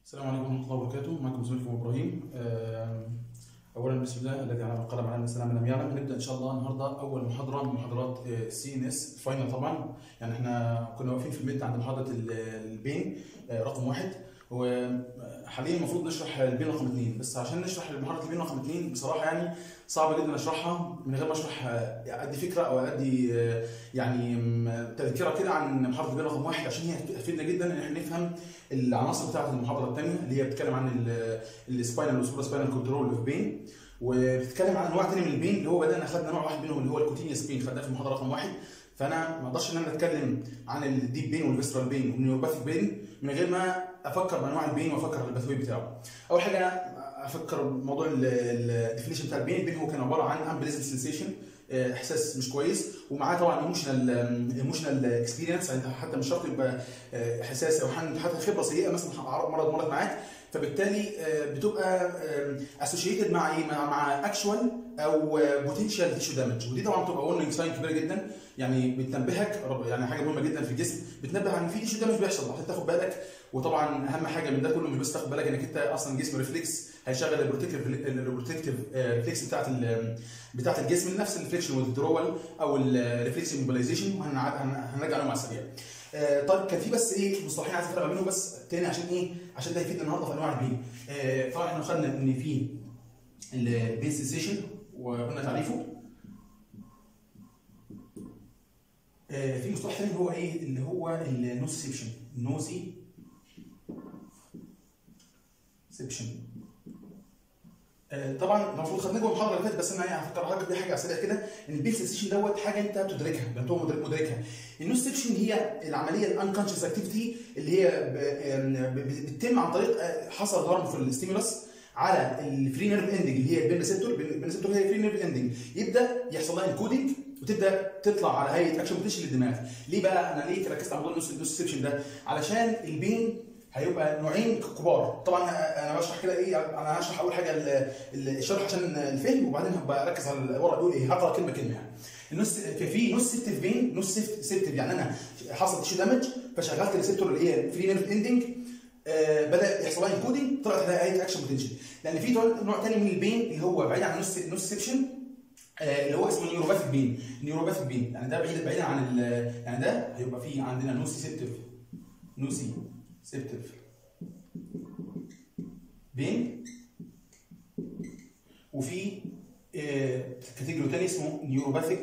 السلام عليكم ورحمه الله وبركاته معكم زميلكم ابراهيم آم، اولا بسم الله الذي علم القلم علم السلام لم يعلم نبدا ان شاء الله النهارده اول محاضره من محاضرات السي ان اس الفاينل طبعا يعني احنا كنا واقفين في الميد عند محاضره ال- البين آه، رقم واحد وحاليا المفروض نشرح البين رقم اثنين بس عشان نشرح محاضره البين رقم اثنين بصراحه يعني صعب جدا اشرحها من غير ما اشرح آه، ادي فكره او ادي آه، يعني م- تذكره كده عن محاضره البين رقم واحد عشان هي هتفيدنا جدا ان احنا نفهم العناصر بتاعت المحاضره الثانيه اللي هي بتتكلم عن السباينال والسوبر سباينال كنترول اوف بين وبتتكلم عن انواع ثانيه من البين اللي هو بدانا خدنا نوع واحد منهم اللي هو الكوتينيوس بين خدناه في المحاضره رقم واحد فانا ما اقدرش ان انا اتكلم عن الديب بين والفيسترال بين والنيوروباثيك بين من غير ما افكر بانواع البين وافكر الباثوي بتاعه. اول حاجه انا افكر موضوع الديفينيشن بتاع البين البين هو كان عباره عن امبليزنت سنسيشن احساس مش كويس ومعاه طبعا ايموشنال ايموشنال اكسبيرينس انت حتى مش شرط يبقى آه، احساس او حن- حتى خبره سيئه مثلا مرض مرض معاك فبالتالي آه، بتبقى اسوشيتد مع ايه مع مع اكشوال او بوتنشال تيشو دامج ودي طبعا بتبقى ورنينج ساين كبيره جدا يعني بتنبهك رب- يعني حاجه مهمه جدا في الجسم بتنبه عن في تيشو دامج بيحصل عشان تاخد بالك وطبعا اهم حاجه من ده كله مش بس تاخد بالك انك انت اصلا جسم ريفلكس هيشغل البروتكتيف البروتكتيف ريفلكس بتاعت ال- بتاعت الجسم نفس الفليكشن والدرول او الريفلكس موبيلايزيشن وهنرجع لهم على السريع آه، طيب كان في بس ايه مصطلحين عايز افرق ما بينهم بس تاني عشان ايه عشان ده يفيدنا النهارده في انواع البين آه، طبعا احنا خدنا ان في البين سنسيشن وقلنا تعريفه آه، في مصطلح ثاني هو ايه اللي هو النوسيبشن نوزي سيبشن آه، طبعا المفروض خدناه جوه المحاضره اللي فاتت بس انا يعني هفكر حضرتك بيه حاجه على السريع كده ان البيل سنسيشن دوت حاجه انت بتدركها انت هو مدرك مدركها النوسيبشن هي العمليه الانكونشس اكتيفيتي اللي هي ب- ب- ب- بتتم عن طريق آه، حصل هرم في الستيمولس على الفري نيرف اندنج اللي هي البين ريسبتور البين ريسبتور هي الفري نيرف اندنج يبدا يحصل لها انكودنج وتبدا تطلع على هيئه اكشن بوتنشال للدماغ ليه بقى انا ليه ركزت على موضوع النوسيبشن ده علشان البين هيبقى نوعين كبار طبعا انا بشرح كده ايه انا هشرح اول حاجه ال- ال- الشرح عشان الفهم وبعدين هبقى اركز على الورق بيقول ايه هقرا كلمه كلمه يعني النص في في نص سيبتيف بين نص سيبت- سيبتيف يعني انا حصل تيشو دامج فشغلت الريسبتور اللي هي فري نيرف اندنج آه، بدا يحصل لها انكودنج طلعت عليها اي اكشن بوتنشال لان في نوع نوع تاني من البين اللي هو بعيد عن نص نص سيبشن آه، اللي هو اسمه نيوروباثيك بين نيوروباثيك بين يعني ده بعيد بعيدا عن ال- يعني ده هيبقى في عندنا نوسي سيبتيف نوسي سيبتيف بين وفي آه، كاتيجوري تاني اسمه نيوروباثيك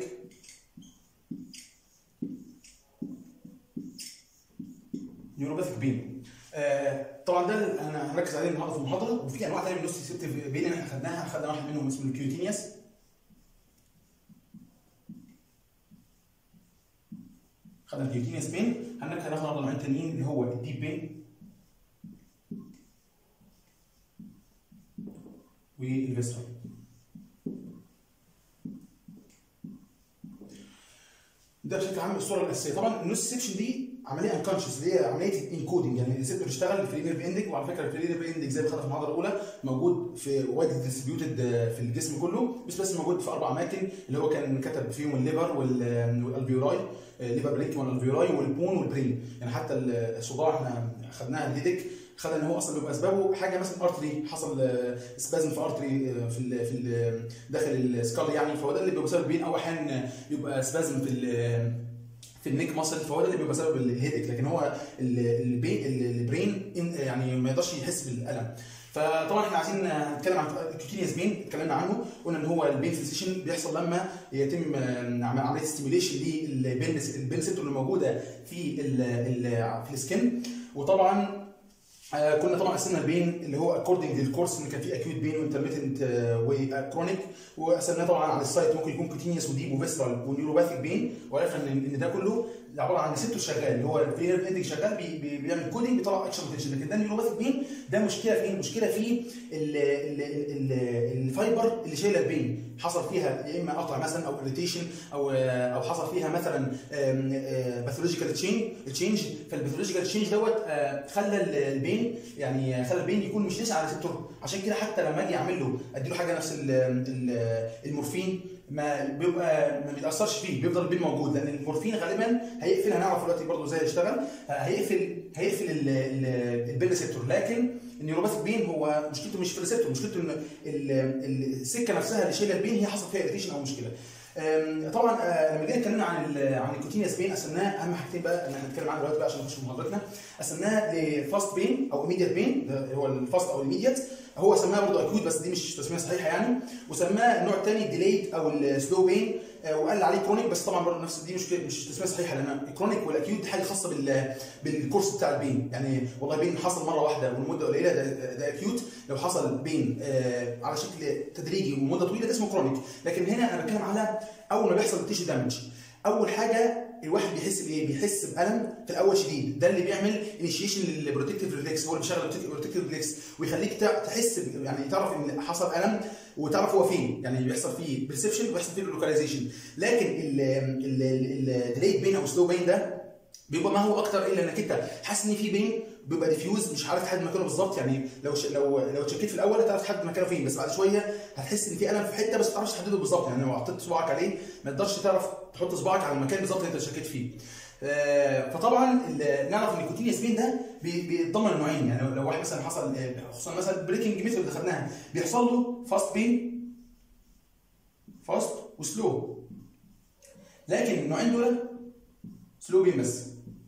نيوروباثيك بين آه، طبعا ده اللي انا هركز عليه النهارده في المحاضره وفي انواع ثانيه من النوسي سيبتيف بين احنا خدناها خدنا واحد منهم اسمه الكيوتينيوس خدنا الكيوتينيوس بين هناك هناخد النهارده نوعين تانيين اللي هو الديب بين والفيسترال ده بشكل عام الصوره الاساسيه طبعا النوس سيبشن دي عمليه انكونشس اللي هي عمليه انكودنج يعني الريسبتور اشتغل في النيرف اندنج وعلى فكره الفري نيرف اندنج زي ما خدنا في المحاضره الاولى موجود في وايد ديستريبيوتد في الجسم كله مش بس موجود في اربع اماكن اللي هو كان كتب فيهم الليفر وال- والالفيوراي الليفر برينك والالفيوراي والبون والبرين يعني حتى الصداع احنا خدناها الليدك خدنا ان هو اصلا بيبقى اسبابه حاجه مثلا ارتري حصل سبازم في ارتري في ال في ال داخل السكال يعني فهو ده اللي بيبقى سبب بين او احيانا يبقى سبازم في ال في النيك ماسل فهو ده اللي بيبقى سبب الهيدك لكن هو ال- البي- ال- البرين إن- يعني ما يقدرش يحس بالالم فطبعا احنا عايزين نتكلم عن الكوتينيوس بين اتكلمنا عنه قلنا ان هو البين سنسيشن بيحصل لما يتم آه، عمليه ستيميوليشن للبين البين سيبتور اللي موجوده في ال ال في السكن وطبعا آه، كنا طبعا قسمنا البين اللي هو اكوردنج للكورس ان كان في اكيوت بين وانترميتنت وكرونيك وقسمناه طبعا على السايت ممكن يكون كوتينيوس وديب وفيسترال ونيوروباثيك بين وعرفنا ان ان ده كله عباره عن ريسبتور شغال اللي هو الفينير اندنج شغال بي بي بيعمل كودنج بيطلع اكشن بوتنشال لكن ده النيوروباثيك بين ده مشكله في ايه؟ المشكله في ال- ال- ال- ال- الفايبر اللي شايله البين حصل فيها يا اما قطع مثلا او اريتيشن او او حصل فيها مثلا باثولوجيكال تشينج فالباثولوجيكال تشينج دوت آه، خلى ال- البين يعني خلى البين يكون مش لسه على ريسبتور عشان كده حتى لما اجي اعمل له ادي له حاجه نفس ال- ال- المورفين ما بيبقى ما بيتاثرش فيه بيفضل البين موجود لان المورفين غالبا هيقفل هنعرف دلوقتي برضه ازاي يشتغل هيقفل هيقفل ال- ال- البين ريسبتور لكن النيوروباثيك بين هو مشكلته مش في الريسبتور مشكلته ان ال- ال- السكه نفسها اللي شايله البين هي حصل فيها اريتيشن او مشكله أم، طبعا آه، لما جينا اتكلمنا عن ال- عن الكوتينيوس بين قسمناه اهم حاجتين بقى اللي هنتكلم عنها دلوقتي بقى عشان نخش في محاضرتنا قسمناه لفاست بين او ايميديت بين ده هو الفاست او الايميديت هو سماها برضه اكيوت بس دي مش تسميه صحيحه يعني وسماه النوع الثاني ديليد او السلو بين وقال عليه كرونيك بس طبعا برضه نفس دي مش مش تسميه صحيحه لان الكرونيك والاكيوت دي حاجه خاصه بال بالكورس بتاع البين يعني والله بين حصل مره واحده والمده قليله ده, ده اكيوت لو حصل بين آه، على شكل تدريجي ومده طويله ده اسمه كرونيك لكن هنا انا بتكلم على اول ما بيحصل تيشو دامج اول حاجه الواحد بيحس بايه؟ بيحس بالم في الاول شديد، ده اللي بيعمل انيشيشن للبروتكتيف ريفلكس هو اللي بيشغل البروتكتيف ريفلكس ويخليك تع- تحس ب- يعني تعرف ان حصل الم وتعرف هو فين، يعني بيحصل فيه برسبشن وبيحصل فيه لوكاليزيشن، لكن الديليد بين او سلو بين ده بيبقى ما هو اكتر الا انك انت حاسس ان في بين بيبقى ديفيوز مش عارف تحدد مكانه بالظبط يعني لو ش... لو لو تشكيت في الاول هتعرف تحدد مكانه فين بس بعد شويه هتحس ان في الم في حته بس ما تعرفش تحدده بالظبط يعني لو حطيت صباعك عليه ما تقدرش تعرف تحط صباعك على المكان بالظبط اللي انت شكيت فيه آه، فطبعا ال- نعرف ان الكوتينيوس بين ده بي- بيتضمن نوعين يعني لو- لو واحد مثلا حصل آه، خصوصا مثلا بريكنج ميثود اللي خدناها بيحصل له فاست بين فاست وسلو لكن النوعين دول سلو بين بس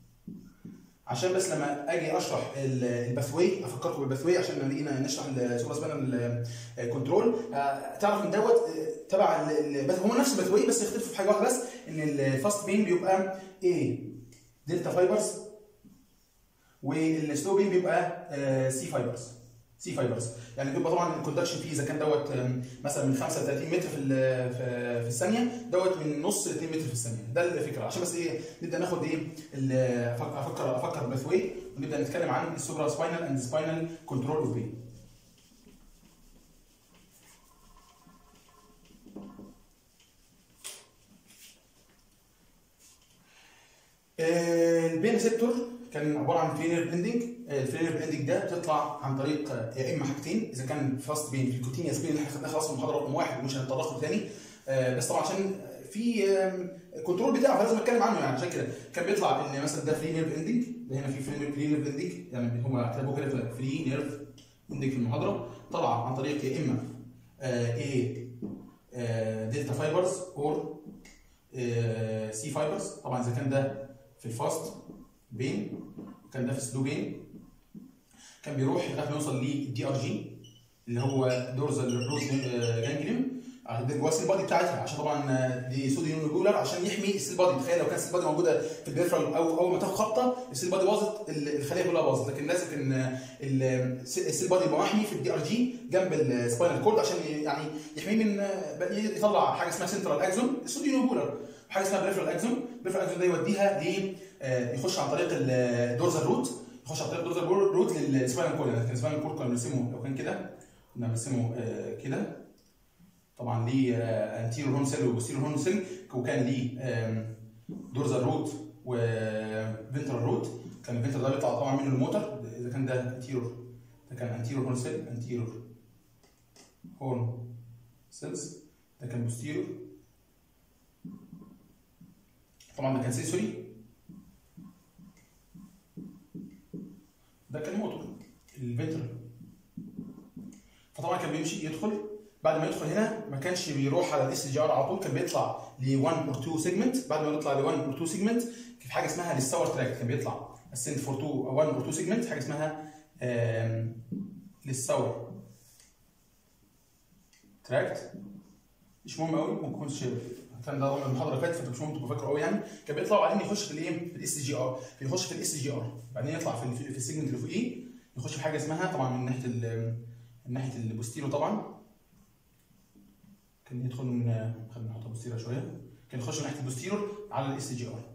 عشان بس لما اجي اشرح ال- الباثوي افكركم بالباثوي عشان لما نيجي نشرح السوبر سبانال كنترول تعرف ان دوت آه، تبع ال- ال- هو نفس الباثوي بس يختلف في حاجه واحده بس ان الفاست بين بيبقى ايه دلتا فايبرز والسلو بين بيبقى سي فايبرز سي فايبرز يعني بيبقى طبعا الكوندكشن فيه اذا كان دوت آم، مثلا من 5 ل 30 متر في ال- في في الثانيه دوت من نص ل 2 متر في الثانيه ده الفكره عشان بس ايه نبدا ناخد ايه ال- أفك- افكر افكر باثوي ونبدا نتكلم عن السوبرا سباينال اند سباينال كنترول اوف بين البين ريسبتور كان عباره عن فينير بلندنج الفينير بلندنج ده بتطلع عن طريق آه، يا اما حاجتين اذا كان فاست بين في الكوتينيوس بين اللي احنا خدناه خلاص في المحاضره رقم واحد ومش هنتطرق له تاني آه، بس طبعا عشان في كنترول بتاعه فلازم اتكلم عنه يعني عشان كده كان بيطلع ان مثلا ده فري نيرف اندنج ده هنا في فري فري نيرف اندنج يعني هم كتبوا كده فري نيرف اندنج في المحاضره طلع عن طريق يا اما ايه دلتا فايبرز اور سي فايبرز طبعا اذا كان ده في الفاست بين كان ده في السلو بين كان بيروح لغايه ما يوصل للدي ار جي اللي هو دورزال روز جانجليون ده جوه السيل بادي بتاعتها عشان طبعا آه، دي صوديوم نودولار عشان يحمي السيل بادي تخيل لو كان السيل بادي موجوده في البريفرال او اول ما تاخد خبطه السيل بادي باظت ال- الخليه كلها باظت لكن لازم ان آه، ال- السيل بادي يبقى محمي في الدي ار جي جنب السباينال كورد عشان ي- يعني يحميه من آه، يطلع حاجه اسمها سنترال اكزون الصوديوم نودولار حاجه اسمها بريفرال اكزون بريفرال اكزون ده يوديها ل آه، يخش عن طريق الدورزال روت يخش عن طريق الدورزال روت للسباينال كورد يعني السباينال كورد كنا بنرسمه لو كان كده كنا بنرسمه آه، كده طبعا ليه انتيرو هون سيل وبوستيرو هون سيل وكان ليه دورزال روت وفنترال روت كان الفنترال ده بيطلع طبعا منه الموتر اذا كان ده انتيرو ده كان انتيرو هون سيل انتيرو هون سيلز ده كان بوستيرو طبعا ده كان سيسوري ده كان موتور الفنترال فطبعا كان بيمشي يدخل بعد ما يدخل هنا ما كانش بيروح على الاس جي ار على طول كان بيطلع ل 1 اور 2 سيجمنت بعد ما يطلع ل 1 اور 2 سيجمنت في حاجه اسمها للساور تراك كان بيطلع اسنت فور 2 1 اور 2 سيجمنت حاجه اسمها آم، للساور تراكت مش مهم قوي ممكن يكونش كان ده المحاضره اللي فاتت فانتوا مش مهم تبقوا فاكروا قوي يعني كان بيطلع وبعدين يخش في الايه في الاس جي ار بيخش في الاس جي ار بعدين يطلع في ال- في السيجمنت اللي فوقيه يخش في حاجه اسمها طبعا من ناحيه ال- من ناحيه البوستيرو طبعا كان يدخل من خلينا نحطها بوستيرو شويه كان يخش من ناحيه البوستيرو على الاس جي ار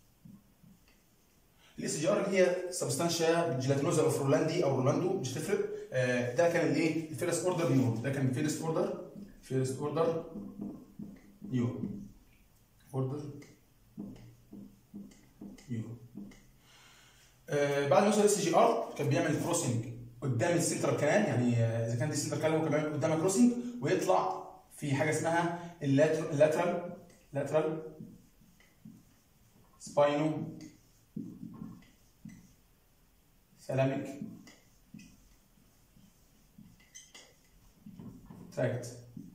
الاس جي ار اللي هي سبستانشيا جيلاتينوزا اوف رولاندي او رولاندو مش تفرق آه، ده كان الايه الفيرست اوردر نيو ده كان الفيرست اوردر فيرست اوردر نيو اوردر نيو آه، بعد ما يوصل اس جي ار كان بيعمل كروسنج قدام السنترال كانال يعني آه، اذا كان دي السنترال كانال هو كان بيعمل قدامها كروسنج ويطلع في حاجه اسمها اللاترال لاترال سباينو ثلاميك تراكت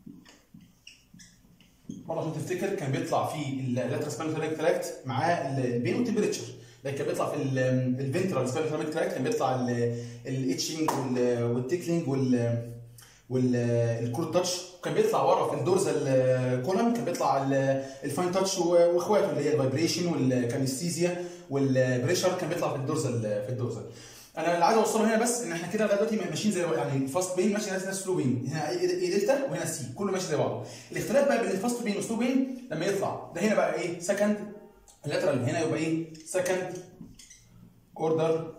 برضه عشان تفتكر كان بيطلع في اللاترال سباينو ثلاميك تراكت معاه البين والتمبريتشر لكن كان بيطلع في الفنترال سباينو ثلاميك تراكت كان بيطلع الاتشنج والتيكلينج وال والكور تاتش وكان بيطلع ورا في الدورزال كولم كان بيطلع الفاين تاتش واخواته اللي هي الفايبريشن والكانستيزيا والبريشر كان بيطلع في الدورزال في الدورزال انا اللي عايز اوصله هنا بس ان احنا كده لغايه دلوقتي ماشيين زي يعني الفاست بين ماشي نفس سلو بين هنا اي دلتا وهنا سي كله ماشي زي بعضه الاختلاف بقى بين الفاست بين والسلو بين لما يطلع ده هنا بقى ايه سكند اللاترال هنا يبقى ايه سكند اوردر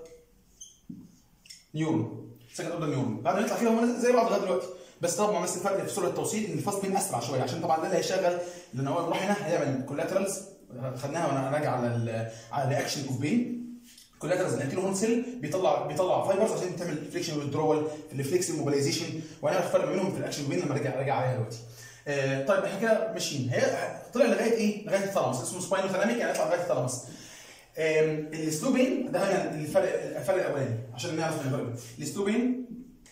نيورون سكند اوردر نيورون بعد ما يطلع كده هم زي بعض لغايه دلوقتي بس طبعا بس الفرق في سرعه التوصيل ان الفاست بين اسرع شويه عشان طبعا ده اللي هيشغل لان هو بيروح هنا هيعمل كولاترالز خدناها وانا راجع على ال على الرياكشن اوف بين كولاترالز الانتيرو هون سيل بيطلع بيطلع فايبرز عشان تعمل فليكشن ويدرول في الفليكس موبيلايزيشن وانا الفرق ما بينهم في الاكشن بين لما ارجع ارجع عليها دلوقتي آه طيب احنا كده ماشيين هي طلع لغايه ايه؟ لغايه الثالاموس اسمه سباينو ثلاميك يعني يطلع لغايه الثالاموس السلوبين ده هنا الفرق الفرق الاولاني عشان نعرف الفرق السلوبين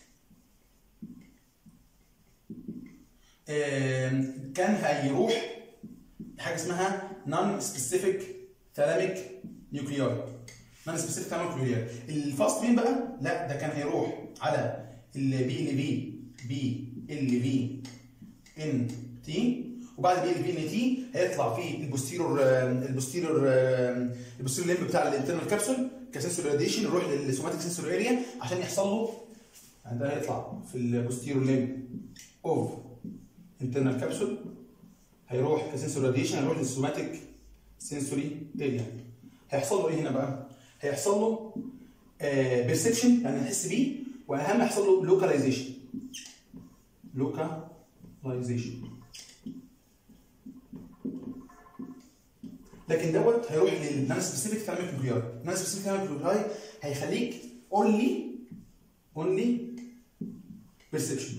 كان هيروح حاجه اسمها نون سبيسيفيك ثلاميك نيوكلياي نون سبيسيفيك ثلاميك نيوكلياي الفاست بين بقى لا ده كان هيروح على ال بي ال بي بي ال بي ان تي وبعد بي ال بي ان تي هيطلع في البوستيرور البوستيرور البوستيرور ليمب بتاع الانترنال كابسول كسنسور راديشن يروح للسوماتيك سنسور اريا عشان يحصل له عندها يطلع في البوستيرور ليمب اوف انترنال كابسول هيروح كسنسور راديشن هيروح للسوماتيك سنسوري اريا هيحصل له ايه هنا بقى؟ هيحصل له بيرسبشن يعني نحس بيه واهم هيحصل له لوكاليزيشن لوكاليزيشن لكن دوت هيروح للنون سبيسيفيك ثيرميك نيوكلياي النون سبيسيفيك ثيرميك نيوكلياي هيخليك اونلي اونلي بيرسبشن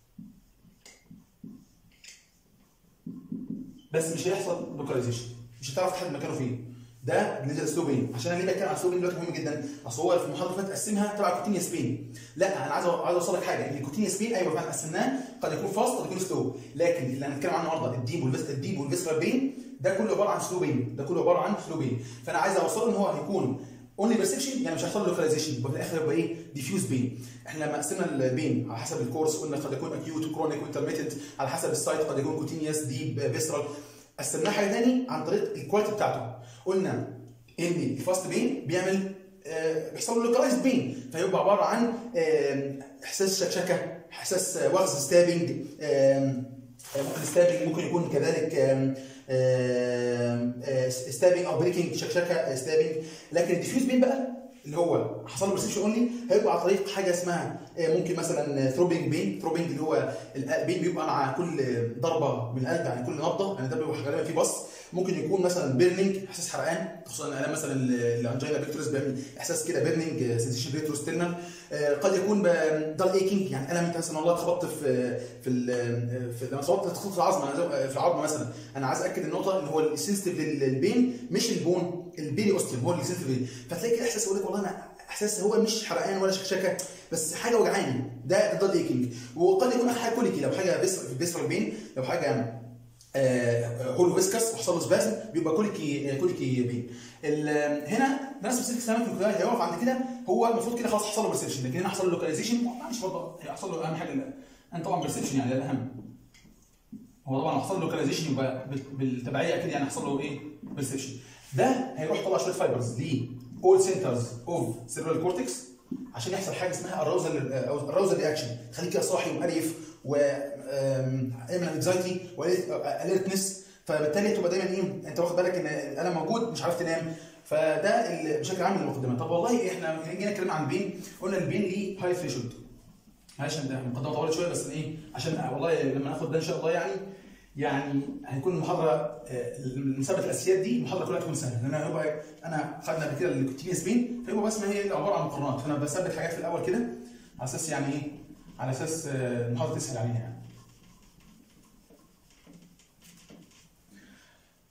بس مش هيحصل لوكاليزيشن مش هتعرف تحدد مكانه فين ده بالنسبه للسلوبين عشان انا ليه بتكلم عن السلوبين دلوقتي مهم جدا اصل هو في المحاضره اللي فاتت قسمها تبع كوتينيا سبين لا انا عايز عايز اوصل لك حاجه ان الكوتينيا سبين ايوه فعلا قسمناه قد يكون فاست قد يكون سلو لكن اللي هنتكلم عنه النهارده الديب والفيست الديب والفيسرال بين ده كله عباره عن سلوبين ده كله عباره عن سلوبين فانا عايز اوصله ان هو هيكون اونلي بيرسبشن يعني مش هيحصل له لوكاليزيشن يبقى في الاخر يبقى ايه ديفيوز بين احنا لما قسمنا البين على حسب الكورس قلنا قد يكون اكيوت وكرونيك وانترميتنت على حسب السايت قد يكون كوتينيوس ديب فيسرال قسمناه حاجه ثاني عن طريق الكواليتي بتاعته قلنا ان الفاست بين بيعمل آه بيحصل له لوكالايز بين فيبقى عباره عن آه احساس شكشكه احساس وغز ستابنج آه ممكن ستابنج ممكن يكون كذلك ستابنج او بريكنج شكشكه ستابنج لكن الديفيوز بين بقى اللي هو حصل له برسبشن اونلي هيبقى على طريق حاجه اسمها ممكن مثلا ثروبنج بين ثروبنج اللي هو البين بيبقى مع كل ضربه من القلب يعني كل نبضه يعني ده بيبقى غالبا فيه بص ممكن يكون مثلا بيرنينج احساس حرقان خصوصا انا مثلا الانجينا بيكتورس بيعمل احساس كده بيرنينج سنسيشن ريتروستيرنال قد يكون دال ايكينج يعني الم انت مثلا والله اتخبطت في في, في لما اتخبطت في العظمه في العظمه مثلا انا عايز اكد النقطه ان هو السنسيتيف للبين مش البون البيري اوستيوم هو اللي سنسيتيف فهتلاقي كده احساس يقول لك والله انا احساس هو مش حرقان ولا شكشكه بس حاجه وجعاني ده ده ايكينج وقد يكون حاجه كوليكي لو حاجه بيسرال بين لو حاجه هولو فيسكس وحصل له سبازم بيبقى كوليكي كوليكي بين هنا ناس سبيسيفيك سيراميك نيوكلياي هيقف عند كده هو المفروض كده خلاص حصل له برسبشن لكن هنا حصل له لوكاليزيشن معلش برضه هيحصل له اهم حاجه انا طبعا برسبشن يعني ده الاهم هو طبعا حصل له لوكاليزيشن يبقى بالتبعيه اكيد يعني حصل له ايه برسبشن ده هيروح طلع شويه فايبرز ليه اول سنترز اوف سيربرال كورتكس عشان يحصل حاجه اسمها الراوزل الراوزل رياكشن تخليك كده صاحي ومقريف و ايمن انكزايتي واليرتنس فبالتالي تبقى دايما ايه انت واخد بالك ان الالم موجود مش عارف تنام فده بشكل عام المقدمه طب والله احنا جينا اتكلمنا عن البين قلنا البين ليه هاي ثريشولد معلش ده مقدمه طويله شويه بس ايه عشان والله لما ناخد ده ان شاء الله يعني يعني هيكون المحاضره مسابقه الاساسيات دي المحاضره كلها تكون سهله لان هيبقى انا خدنا قبل كده الكوتينيوس بين فيبقى بس ما هي عباره عن مقارنات فانا بثبت حاجات في الاول كده على اساس يعني ايه على اساس المحاضره تسهل علينا يعني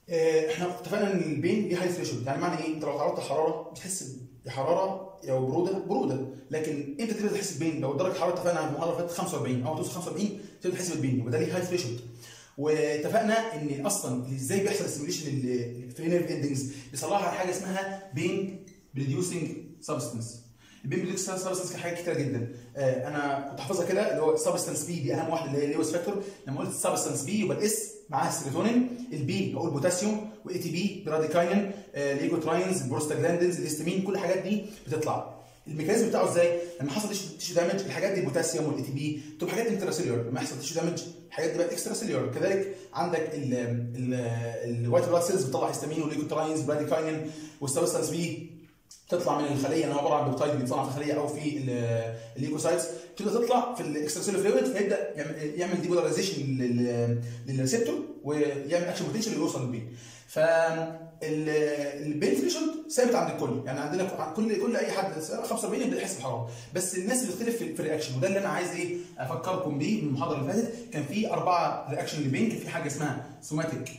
آه، احنا اتفقنا ان البين ليه هاي ثريشولد يعني معنى ايه؟ انت لو تعرضت حراره بتحس بحراره او بروده بروده لكن امتى تبدا تحس ببين؟ لو درجه الحراره اتفقنا على المره اللي فاتت 45 او توصل 45 تبدا تحس بالبين وده ليه هاي ثريشولد واتفقنا ان اصلا ازاي بيحصل السيميوليشن في نيرف اندنجز بيصلحها حاجه اسمها بين بريديوسنج سبستنس البين بريديوسنج سبستنس كان حاجات كتيره جدا آه، انا كنت حافظها كده اللي هو سبستنس بي دي اهم واحده اللي هي لويس فاكتور لما قلت سبستنس بي يبقى الاس معاها السيروتونين البي بقول بوتاسيوم واي تي بي براديكاينين ليجوتراينز البروستاجلاندينز الهستامين كل الحاجات دي بتطلع الميكانيزم بتاعه ازاي؟ لما حصل تيشو دامج الحاجات دي البوتاسيوم والاي تي بي تبقى حاجات انتراسيلولر لما يحصل تيشو دامج الحاجات دي بقت اكسترا سيلولر كذلك عندك الوايت بلاد سيلز بتطلع هستامين وليكوتراينز براديكاينين والسبستانس بي تطلع من الخليه اللي هو عباره عن بيبتايد بيتصنع في الخليه او في الليكوسايتس تبدا تطلع في الاكسترا فلويد فيبدا يعمل يعمل ديبولاريزيشن للريسبتور ويعمل اكشن بوتنشال يوصل للبين ف البين ثريشولد ثابت عند الكل يعني عندنا كل كل اي حد 45 يبدا يحس بحراره بس الناس اللي بتختلف في الرياكشن وده اللي انا عايز ايه افكركم بيه من المحاضره اللي فاتت كان في اربعه رياكشن للبين كان في حاجه اسمها سوماتيك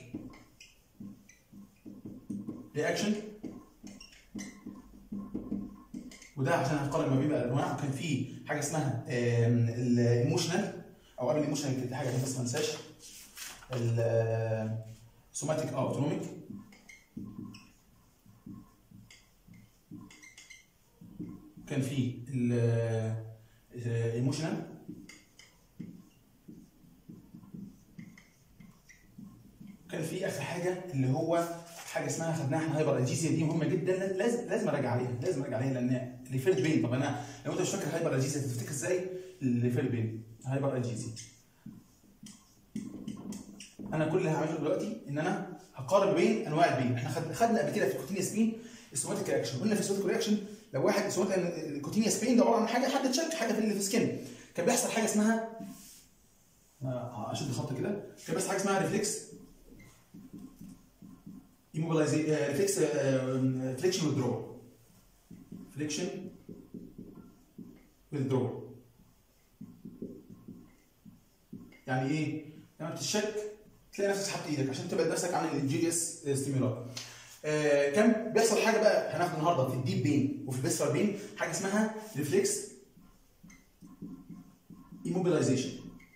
رياكشن وده عشان هنقارن ما بين الانواع وكان في حاجه اسمها الايموشنال او قبل الايموشنال كان في حاجه بس ما انساش السوماتيك او اوتونوميك كان في الايموشنال كان في اخر حاجه اللي هو حاجه اسمها خدناها احنا هايبر الجيزيا دي مهمه جدا لازم لازم اراجع عليها لازم اراجع عليها لان ريفير بين طب انا لو انت مش فاكر هايبر الجيزيا تفتكر ازاي الريفير بين هايبر الجيزيا انا كل اللي هعمله دلوقتي ان انا هقارن بين انواع البين احنا خدنا قبل كده في الكوتينيوس بين السوماتيك رياكشن قلنا في السوماتيك رياكشن لو واحد الكوتينيوس بين ده عباره عن حاجه حد تشك حاجه في اللي في السكن كان بيحصل حاجه اسمها اشد خط كده كان بيحصل حاجه اسمها ريفلكس immobilization uh, reflex uh, flexion withdrawal flexion withdrawal يعني ايه؟ لما بتشك تلاقي نفسك سحبت ايدك عشان تبعد نفسك عن الانجيريوس ستيمولار آه كان بيحصل حاجه بقى هناخد النهارده في الديب بين وفي البيسرال بين حاجه اسمها ريفلكس immobilization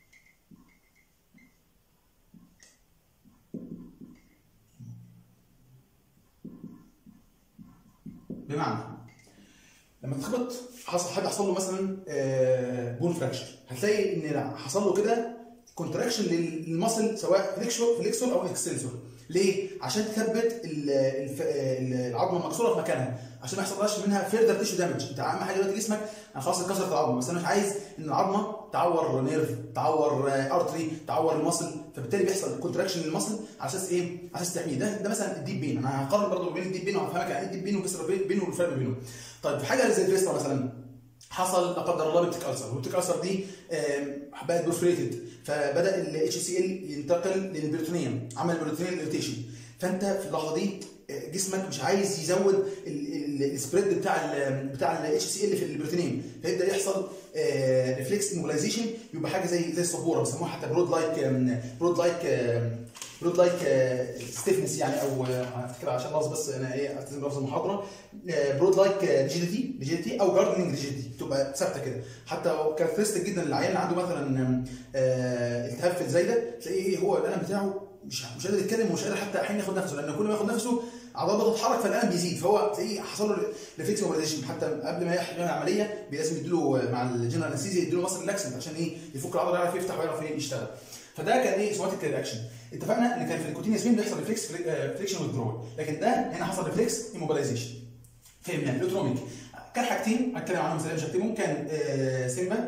بمعنى لما تخبط حصل حد حصل له مثلا بون فراكشر هتلاقي ان حصل له كده كونتراكشن للمصل سواء فليكسور فليكسور او اكستنسور ليه؟ عشان تثبت العظمه المكسوره في مكانها عشان ما يحصلهاش منها فيردر تيشو دامج انت اهم حاجه دلوقتي جسمك انا خلاص اتكسرت العظمه بس انا مش عايز ان العظمه تعور نيرف تعور ارتري تعور المصل فبالتالي بيحصل كونتراكشن للمصل على اساس ايه؟ على اساس تحميه ده ده مثلا الديب بين انا هقارن برضه بين الديب بين وهفهمك يعني ايه الديب بين والكسر بين والفرق بينهم طيب في حاجه زي الفيستا مثلا حصل لا قدر الله بيبتيك السر والبيبتيك السر دي بقت بروفريتد فبدا الاتش سي ال ينتقل للبريتونيوم عمل بريتونيوم اريتيشن فانت في اللحظه دي جسمك مش عايز يزود السبريد بتاع ال بتاع الاتش سي ال في البروتينين فيبدا يحصل ريفلكس موبيلايزيشن يبقى حاجه زي زي السبوره بيسموها حتى برود لايك برود لايك برود لايك ستيفنس يعني او هفتكر عشان لفظ بس انا ايه التزم بلفظ المحاضره برود لايك ريجيديتي ريجيديتي او جاردنينج ريجيديتي تبقى ثابته كده حتى كاركترستيك جدا للعيان اللي عنده مثلا التهاب في الزايده تلاقيه ايه هو الالم بتاعه مش مش قادر يتكلم ومش قادر حتى احيانا ياخد نفسه لان كل ما ياخد نفسه عضلاته بتتحرك فالالم بيزيد فهو تلاقيه حصل له ريفلكس موبيلايزيشن حتى قبل ما يعمل عمليه لازم يديله مع الجنرال انستيزيا يديله مصر ريلاكسنت عشان ايه يفك العضله يعرف يفتح ويعرف ايه يشتغل فده كان ايه سوماتيك رياكشن اتفقنا ان كان في الكوتينيوس بين بيحصل ريفلكس فليكشن وذرول لكن ده هنا حصل ريفلكس ايموبيلايزيشن فهمنا الاوتونوميك كان حاجتين هتكلم عنهم سريع مش هكتبهم كان آه سيمبا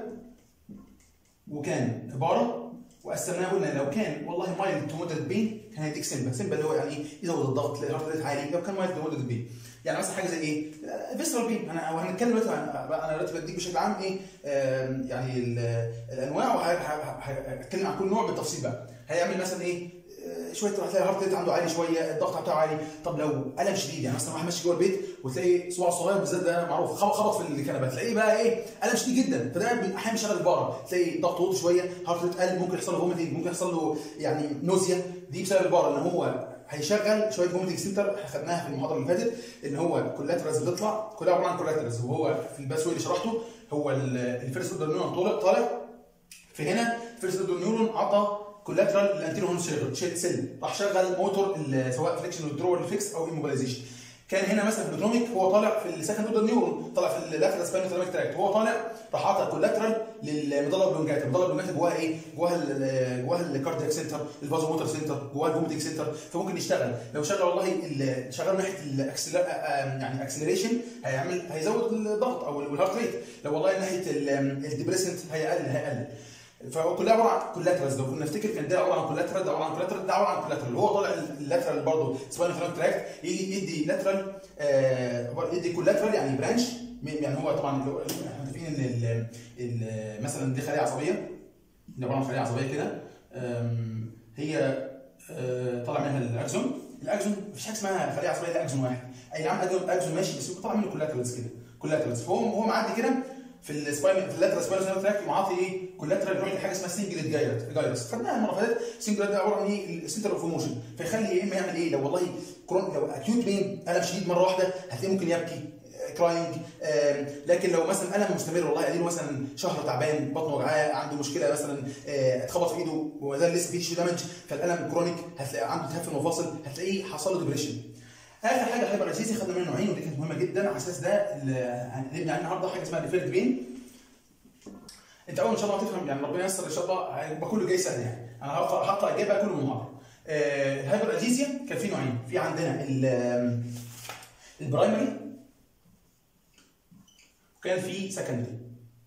وكان بارا وقسمناه قلنا لو كان والله مايلد تو مودريت بين كان هيديك سيمبا سيمبا اللي هو يعني ايه يزود الضغط تلاقي الهارت ريت عالي لو كان مايلد تو مودريت بين يعني مثلا حاجه زي ايه فيسرال بين انا وهنتكلم دلوقتي انا دلوقتي بديك بشكل عام ايه يعني الانواع وهتكلم عن كل نوع بالتفصيل بقى هيعمل مثلا ايه شويه هتلاقي الهارت ريت عنده عالي شويه الضغط بتاعه عالي طب لو الم شديد يعني مثلا واحد ماشي جوه البيت وتلاقي صباعه الصغير بالذات ده معروف خبط في الكنبه تلاقيه بقى ايه الم شديد جدا فده احيانا بيشغل البارة تلاقي ضغطه واطي شويه هارت ريت قل ممكن يحصل له فوميتنج ممكن يحصل له يعني نوزيا دي بسبب البارة ان هو هيشغل شويه جومتنج سنتر خدناها في المحاضره اللي فاتت ان هو كولاترز بيطلع كلها عباره عن كولاترز وهو في الباسوي اللي شرحته هو الفيرست اوردر نيورون طالع طالع في هنا فيرست اوردر نيورون عطى كولاترال الانتيرو هون سيل راح شغل موتور ال- سواء فليكشن ويدرو ريفلكس او ايموبيلايزيشن كان هنا مثلا في الاوتوميك هو طالع في السكند اوردر نيورون طالع في اللاترال سباينال ثيراميك تراكت وهو طالع راح عطى كولاترال للمضله بلونجاتا المضله بلونجاتا جواها ايه؟ جواها ال- جواها الكاردياك سنتر الفازو موتور سنتر جواها الفوميتنج سنتر فممكن يشتغل لو شغل والله ال- شغل ناحيه الاكسلر يعني اكسلريشن هيعمل هيزود الضغط او الهارت ريت لو والله ناحيه الديبريسنت هيقلل هيقلل فكلها عباره عن كولاترالز لو كنا نفتكر كان ده عباره عن كولاترال ده عباره عن كولاترال ده عباره عن كولاترال هو طالع اللاترال برضه سباينال ثيراميك تراكت يدي لاترال آه يدي كولاترال يعني برانش يعني هو طبعا لو- احنا متفقين ان ال- ال- مثلا دي خليه عصبيه دي عباره عن خليه عصبيه كده آم، هي آه، طالع منها الاكزون الاكزون مفيش حاجه اسمها خليه عصبيه ده اكزون واحد اي نعم اكزون اكزون ماشي بس هو طالع منه كولاترالز كده كولاترالز فهو هو معدي كده في السباين في اللاترال سباينال تراك معاطي ايه كولاترال نوع حاجه اسمها سنجل جايرت جايرس خدناها المره اللي فاتت سنجل ده عباره عن ايه السنتر اوف موشن فيخلي يا اما يعمل ايه لو والله كرون لو اكيوت بين الم شديد مره واحده هتلاقيه ممكن يبكي كراينج لكن لو مثلا الم مستمر والله اديله مثلا شهر تعبان بطنه وجعاه عنده مشكله مثلا آه، اتخبط في ايده وما زال لسه في تيشو دامج فالالم كرونيك هتلاقي عنده التهاب في المفاصل هتلاقيه حصل له ديبريشن اخر حاجه الهايبر اسيسي خدنا منه نوعين ودي كانت مهمه جدا على اساس ده اللي هنبني عليه النهارده حاجه اسمها ديفيرد بين انت اول ان شاء الله هتفهم يعني ربنا ييسر ان شاء الله هيبقى كله جاي سهل يعني انا هقرا هقرا اجابه كله محاضره آه، الهايبر اديزيا كان في نوعين في عندنا ال- البرايمري وكان في سكندري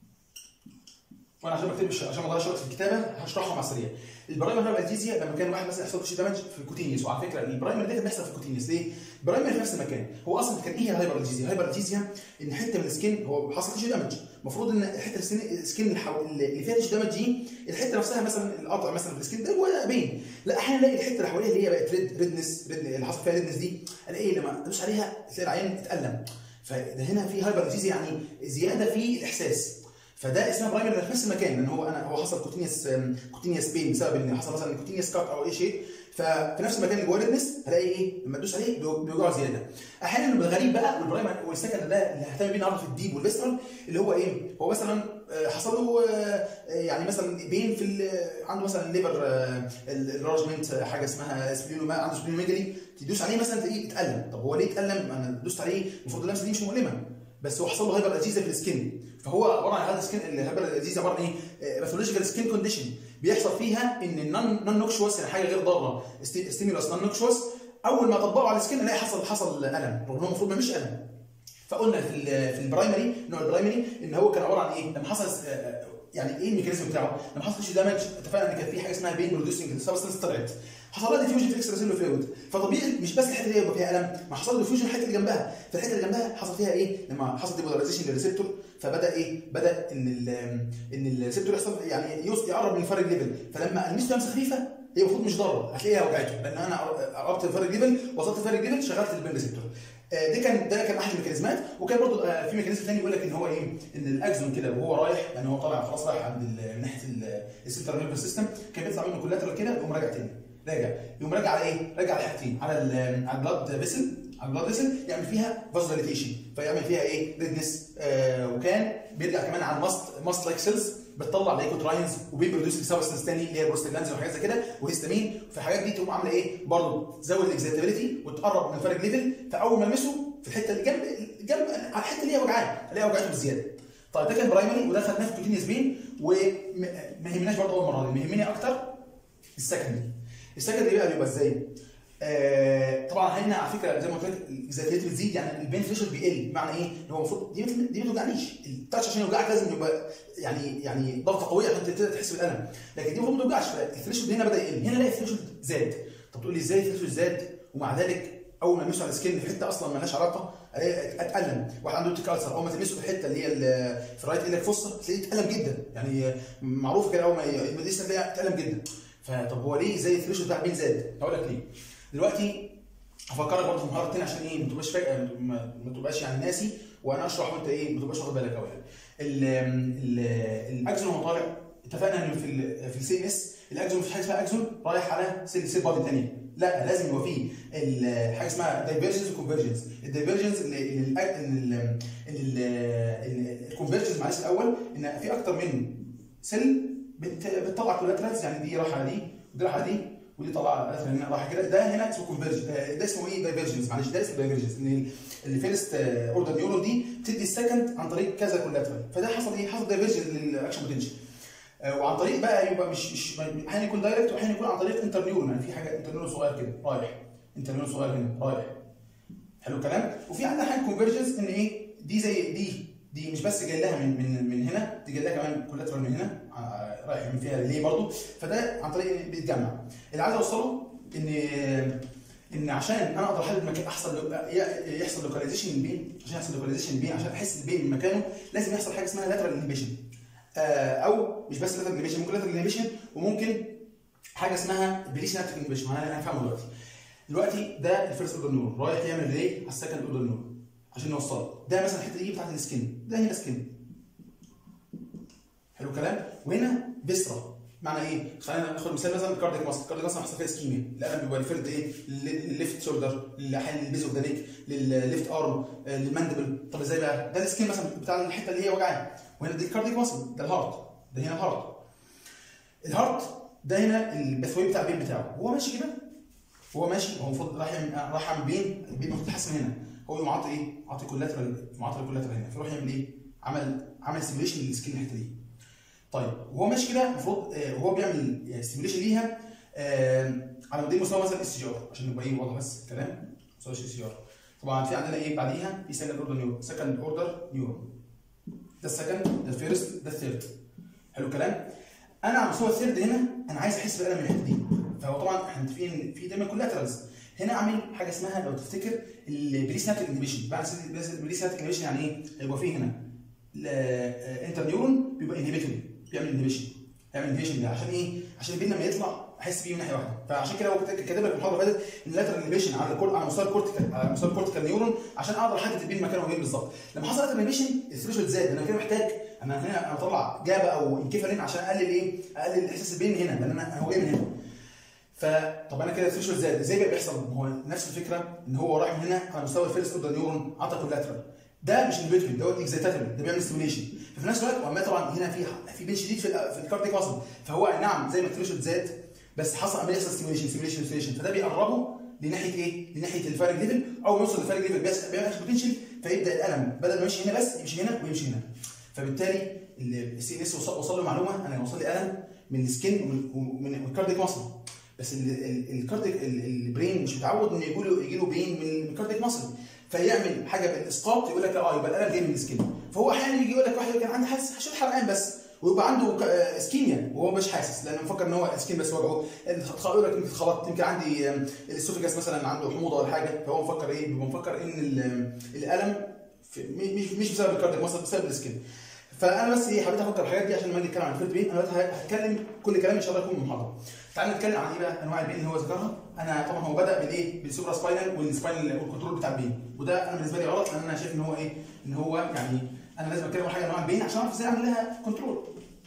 وانا عشان ما اكتبش عشان ما اضيعش وقت في الكتابه هشرحهم على السريع البرايمر هايبر اديزيا لما كان واحد مثلا يحصل له دامج في الكوتينيوس وعلى فكره البرايمر ده كان بيحصل في الكوتينيوس ليه؟ البرايمر في نفس المكان هو اصلا كان ايه الهايبر اديزيا؟ الهايبر اديزيا ان حته من السكين هو حصل تيشو دامج المفروض ان حته السكين السكين اللي حو- اللي فيها تيشو دامج دي الحته نفسها مثلا القطع مثلا في السكين ده جوه بين لا احيانا الاقي الحته اللي حواليها اللي هي بقت ريد ريدنس ريد اللي حصل فيها ريدنس دي الاقي لما ادوس عليها تلاقي العين اتالم فده هنا في هايبر اديزيا يعني زياده في الاحساس فده اسمها برايمري في نفس المكان لان هو انا هو حصل كوتينيوس كوتينيوس بين بسبب ان حصل مثلا كوتينيوس كات او اي شيء ففي نفس المكان اللي جوه الريدنس هلاقي ايه لما تدوس عليه بيو- بيوجعه زياده احيانا الغريب بقى والبرايمري والسكند ده اللي ههتم بيه النهارده في الديب والفيسترال اللي هو ايه هو مثلا آه، حصل له آه، آه، يعني مثلا بين في ال- عنده مثلا ليفر الرارجمنت حاجه اسمها سبلينو ما عنده سبلينوميجالي تدوس عليه مثلا تلاقيه اتالم طب هو ليه اتالم انا دوست عليه المفروض اللمسه دي مش مؤلمه بس هو حصل له هايبر اديزا في السكين فهو عباره عن هذا السكين الهايبر اديزا عباره عن ايه باثولوجيكال سكين كونديشن بيحصل فيها ان النون نون نوكشوس يعني حاجه غير ضاره ستيمولوس نون نوكشوس اول ما طبقه على السكين الاقي حصل حصل الم رغم انه المفروض ما مش الم فقلنا في ال- في البرايمري نوع البرايمري ان هو كان عباره عن ايه؟ لما حصل آه، يعني ايه الميكانيزم بتاعه؟ لما حصل تيشو دامج اتفقنا ان كان في حاجه اسمها بين بروديوسنج سبستنس طلعت حصل لها ديفيوجن في الاكسترا سيلولر فلويد فطبيعي مش بس الحته دي يبقى فيها الم ما حصل له ديفيوجن الحته اللي جنبها فالحته اللي جنبها حصل فيها ايه؟ لما حصل ديبولاريزيشن للريسبتور فبدا ايه؟ بدا ان ال ان الريسبتور يحصل يعني يوص- يقرب من الفارج ليفل فلما المسه لمسه خفيفه هي المفروض مش ضاره هتلاقيها وجعته لان انا قربت الفارج ليفل وصلت الفارج ليفل شغلت البين ريسبتور آه، ده كان ده كان احد الميكانيزمات وكان برضو آه، في ميكانيزم ثاني يقول لك ان هو ايه ان الاكزون كده وهو رايح يعني هو طالع خلاص رايح عند ال- من ناحيه السنترال نيرفس سيستم كان بيطلع منه كولاترال كده يقوم راجع تاني راجع يقوم راجع على ايه؟ راجع على حاجتين على ال على البلاد فيسل على البلاد فيسل يعمل فيها فازوليتيشن فيعمل فيها ايه؟ ريدنس آه وكان بيرجع كمان على الماست ماست لايك سيلز بتطلع ليكوتراينز وبيبروديوس سبستنس تاني اللي هي بروستاجلاندز وحاجات زي كده وهيستامين فالحاجات دي تقوم عامله ايه؟ برضه تزود الاكزيتابيلتي وتقرب من الفارج ليفل فاول ما المسه في الحته اللي جنب جنب على الحته اللي هي وجعاه اللي هي وجعته بزياده. طيب ده كان برايمري وده خدناه في كوتينيوس بين وما يهمناش برضه اول مره اللي يهمني اكتر السكندري. السكندري بقى بيبقى ازاي؟ آه طبعا هنا على فكره زي ما قلت لك الاكزيتابيلتي بتزيد يعني البين فيشر بيقل بمعنى ايه؟ ان هو المفروض دي ما- دي ما توجعنيش التاتش عشان يوجعك لازم يبقى يعني يعني ضغطه قويه عشان تبتدي تحس بالالم لكن دي المفروض ما توجعش فالثريشولد هنا بدا يقل هنا الاقي الثريشولد زاد طب تقول لي ازاي الثريشولد زاد ومع ذلك اول ما يلمسه على السكين في حته اصلا مالهاش علاقه الاقي اتالم واحد عنده تيكالسر اول ما تلمسه في الحته اللي هي ال- في الرايت ايدك فصه تلاقيه اتالم جدا يعني معروف كده اول ما يلمس تلاقيه اتالم جدا فطب هو ليه زي الثريشولد بتاع مين زاد؟ هقول لك ليه دلوقتي هفكرك برضه في المحاضره الثانيه عشان ايه ما تبقاش فاكر ما ما تبقاش يعني ناسي وانا اشرح وانت ايه ما تبقاش واخد بالك قوي يعني ال- ال- الاكزون وهو طالع اتفقنا ان في ال في السي اس الاكزون مفيش حاجه اسمها اكزون رايح على سيل سيل بادي ثانيه لا لازم يبقى فيه ال- حاجه اسمها دايفرجنس وكونفرجنس الدايفرجنس الكونفرجنس معلش الاول ان في اكتر من سيل بت- بتطلع كولاترالز يعني دي راحه على دي ودي راحه على دي ودي طلع هنا راح كده ده هنا اسمه كونفرج ده اسمه ايه دايفرجنس معلش ده اسمه دايفرجنس ان الفيرست اوردر نيورون دي بتدي السكند عن طريق كذا كولاترال فده حصل ايه حصل دايفرجن للاكشن بوتنشال آه، وعن طريق بقى يبقى مش مش احيانا يكون دايركت واحيانا يكون عن طريق انتر نيورون يعني في حاجه انتر نيورون صغير كده رايح انتر نيورون صغير هنا رايح حلو الكلام وفي عندنا حاجه كونفرجنس ان ايه دي زي دي دي مش بس جاي لها من من من هنا دي جاي لها كمان كولاترال من هنا آه، رايح من فيها ليه برضه فده عن طريق إن بيتجمع اللي عايز اوصله ان ان عشان انا اقدر احدد مكان احسن لو- ي- يحصل لوكاليزيشن للبين عشان يحصل لوكاليزيشن للبين عشان احس البين من مكانه لازم يحصل حاجه اسمها لاترال انهبيشن او مش بس لاترال انهبيشن ممكن لاترال انهبيشن وممكن حاجه اسمها بريسينابتيك انهبيشن انا هنفهمه دلوقتي دلوقتي ده الفيرست اوردر نور رايح يعمل ريلي على السكند اوردر نور عشان يوصله ده مثلا الحته دي بتاعت السكن ده هنا سكن حلو الكلام وهنا بسرة معنى ايه؟ خلينا ناخد مثال مثلا الكارديك ماسك الكارديك ماسك حصل فيها اسكيميا الالم بيبقى ريفيرد ايه؟ للليفت شولدر احيانا للبيز اوف ذا نيك للليفت ارم للماندبل طب ازاي بقى؟ ده السكين مثلا بتاع الحته اللي هي وجعانه وهنا دي الكارديك ماسك ده الهارت ده هنا الهارت الهارت ده هنا البثوي بتاع البين بتاعه هو ماشي كده هو ماشي هو المفروض راح يعمل- راح عن بين البين المفروض يتحسن هنا هو يقوم عاطي ايه؟ عاطي كولاترال معطي كولاترال هنا فيروح يعمل ايه؟ عمل عمل سيميوليشن للسكين الحته دي طيب وهو ماشي كده المفروض آه، وهو بيعمل ستيميوليشن ليها آه، على مدى مستوى مثلا اس جي ار عشان يبقى ايه واضح بس الكلام مستوى اس جي ار طبعا في عندنا ايه بعديها في سكند اوردر نيورون سكند اوردر نيورون ده السكند ده الفيرست ده الثيرد حلو الكلام انا على مستوى الثيرد هنا انا عايز احس بالالم من الحته دي فهو طبعا احنا متفقين ان في دايما كولاترالز هنا عامل حاجه اسمها لو تفتكر البري سينابتيك انهبيشن بعد البري سينابتيك انهبيشن يعني ايه؟ هيبقى فيه هنا انتر نيورون بيبقى انهبيتوري بيعمل انهبيشن بيعمل انهبيشن ده عشان ايه؟ عشان البين لما يطلع احس بيه من ناحيه واحده فعشان كده هو كاتب لك في المحاضره اللي فاتت ان اللاترال انهبيشن على الكور على مستوى الكورتيكال على مستوى الكورتيكال نيورون عشان اقدر احدد البين مكانه فين بالظبط لما حصل لاترال انهبيشن الثريشولد زاد انا كده محتاج انا هنا اطلع جابه او انكفالين عشان اقلل ايه؟ اقلل احساس البين هنا لان انا هو جاي من هنا فطب انا كده الثريشولد زاد ازاي بقى بيحصل؟ ما هو نفس الفكره ان هو رايح من هنا على مستوى الفيرست اوردر نيورون عطى كولاترال ده مش انهبيتوري ده هو اكزيتاتوري ده بيعمل ستيميوليشن ففي نفس الوقت وعمال طبعا هنا في في بين شديد في ال- في الكارديك ماسل فهو أي نعم زي ما الثريشولد زاد بس حصل عمليه يحصل ستيميوليشن ستيميوليشن ستيميوليشن فده بيقربه لناحيه ايه؟ لناحيه الفارج ليفل او يوصل للفارج ليفل بيس- بيعمل بوتنشال فيبدا الالم بدل ما يمشي هنا بس يمشي هنا ويمشي هنا فبالتالي السي ان اس وصل وصل له معلومه انا وصل لي الم من السكين ومن ومن من الكارديك ماسل بس ال- ال- الكارديك ال- البرين مش متعود ان يجي له يجي له بين من الكارديك ماسل فيعمل حاجه بالاسقاط يقول لك اه يبقى الالم جاي من السكين فهو احيانا يجي يقول لك واحد كان عنده حاسس شويه حرقان بس ويبقى عنده ك- آه، اسكيميا وهو مش حاسس لانه مفكر ان هو اسكيم بس وجعه الخ- يقول لك يمكن اتخبطت يمكن عندي آم، الاسوفيجاس مثلا عنده حموضه ولا حاجه فهو مفكر ايه؟ بيبقى مفكر ان ال- الالم في م- مش مش بسبب الكارديك ماسل بسبب السكين فانا بس ايه حبيت افكر الحاجات دي عشان لما اجي اتكلم عن الفيلد بين انا دلوقتي هتكلم كل كلام ان شاء الله يكون من محاضره تعالى نتكلم عن ايه بقى انواع البين اللي هو ذكرها انا طبعا هو بدا بالايه بالسوبرا سباينال والسباينال والكنترول بتاع البين وده انا بالنسبه لي غلط لان انا شايف ان هو ايه ان هو يعني انا لازم اتكلم عن حاجه انواع البين عشان اعرف ازاي اعمل لها كنترول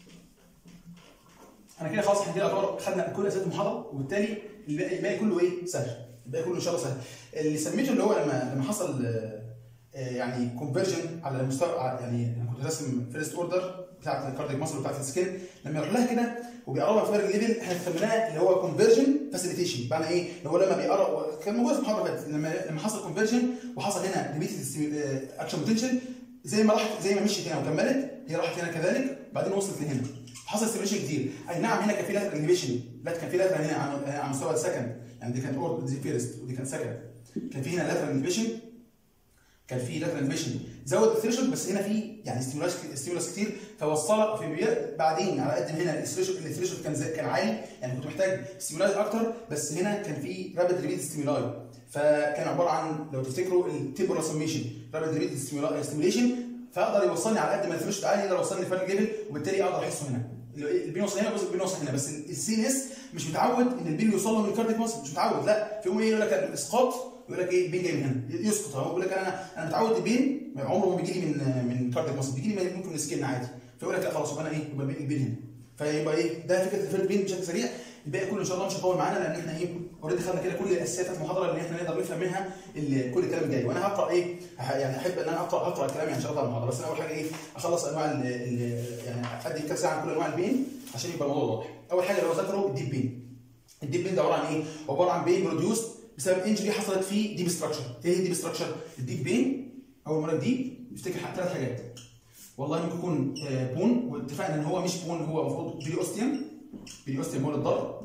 انا كده خلاص احنا كده يعتبر خدنا كل اسئله المحاضره وبالتالي الباقي الباقي كله ايه سهل الباقي كله ان شاء الله سهل اللي سميته اللي هو لما لما حصل آه، آه، يعني كونفرجن على مستوى على- يعني انا كنت راسم فيرست اوردر بتاعت الكارديك ماسل وبتاعت السكين لما يروح لها كده وبيقربها في فارق ليفل احنا سميناه اللي هو كونفرجن فاسيليتيشن معنى ايه؟ اللي هو لما بيقرب كان موجود في المحاضره اللي فاتت لما لما حصل كونفرجن وحصل هنا ريبيتد اكشن بوتنشال زي ما راحت زي ما مشيت هنا وكملت هي راحت هنا كذلك بعدين وصلت لهنا حصل ستيميشن كتير اي نعم هنا كان في لاترال انهبيشن لا كان في لاترال هنا على على مستوى السكند يعني دي كانت اورد دي فيرست ودي كانت سكند كان في هنا لاترال انهبيشن كان في لاترال انهبيشن زود الثريشولد بس هنا في يعني ستيمولاس ستيمولاس كتير فوصل في بي- بعدين على قد ما هنا الثريشولد الثريشولد كان زي- كان عالي يعني كنت محتاج ستيمولاس اكتر بس هنا كان في رابيد ريبيت ستيمولاي فكان عباره عن لو تفتكروا التيبولا سميشن رابيد ريبيت ستيميوليشن فاقدر يوصلني على قد ما الثريشولد عالي يقدر يوصلني لفرق ليفل وبالتالي اقدر احسه هنا البين وصل هنا جزء البين وصل هنا بس السي ان اس مش متعود ان البين يوصل له من الكارديك ماسل مش متعود لا في يوم ايه يقول لك الاسقاط يقول لك ايه البين جاي من هنا يسقط هو يقول لك انا انا متعود البين عمره ما بيجي لي من من الكارديك ماسل بيجي لي ممكن من السكين عادي فيقول لك لا خلاص يبقى انا ايه يبقى البين البين هنا فيبقى ايه ده فكره الفيرد بين بشكل سريع الباقي كله ان شاء الله مش هيطول معانا لان احنا ايه اوريدي خدنا كده كل الاساسيات بتاعت المحاضره اللي احنا نقدر نفهم منها ال- كل الكلام الجاي وانا هقرا ايه ه- يعني احب ان انا اقرا اقرا الكلام يعني شغال المحاضره بس انا اول حاجه ايه اخلص انواع ال ال يعني ادي كده ساعه عن كل انواع البين عشان يبقى الموضوع واضح اول حاجه اللي هو ذكره الديب بين الديب بين ده عباره عن ايه عباره عن بين بروديوس بسبب انجري حصلت فيه ديب ستراكشر ايه الديب ستراكشر الديب بين اول مره ديب افتكر ثلاث حاجات والله ممكن يكون آه، بون واتفقنا ان هو مش بون هو المفروض بريوستيوم بريوستيوم هو الضرب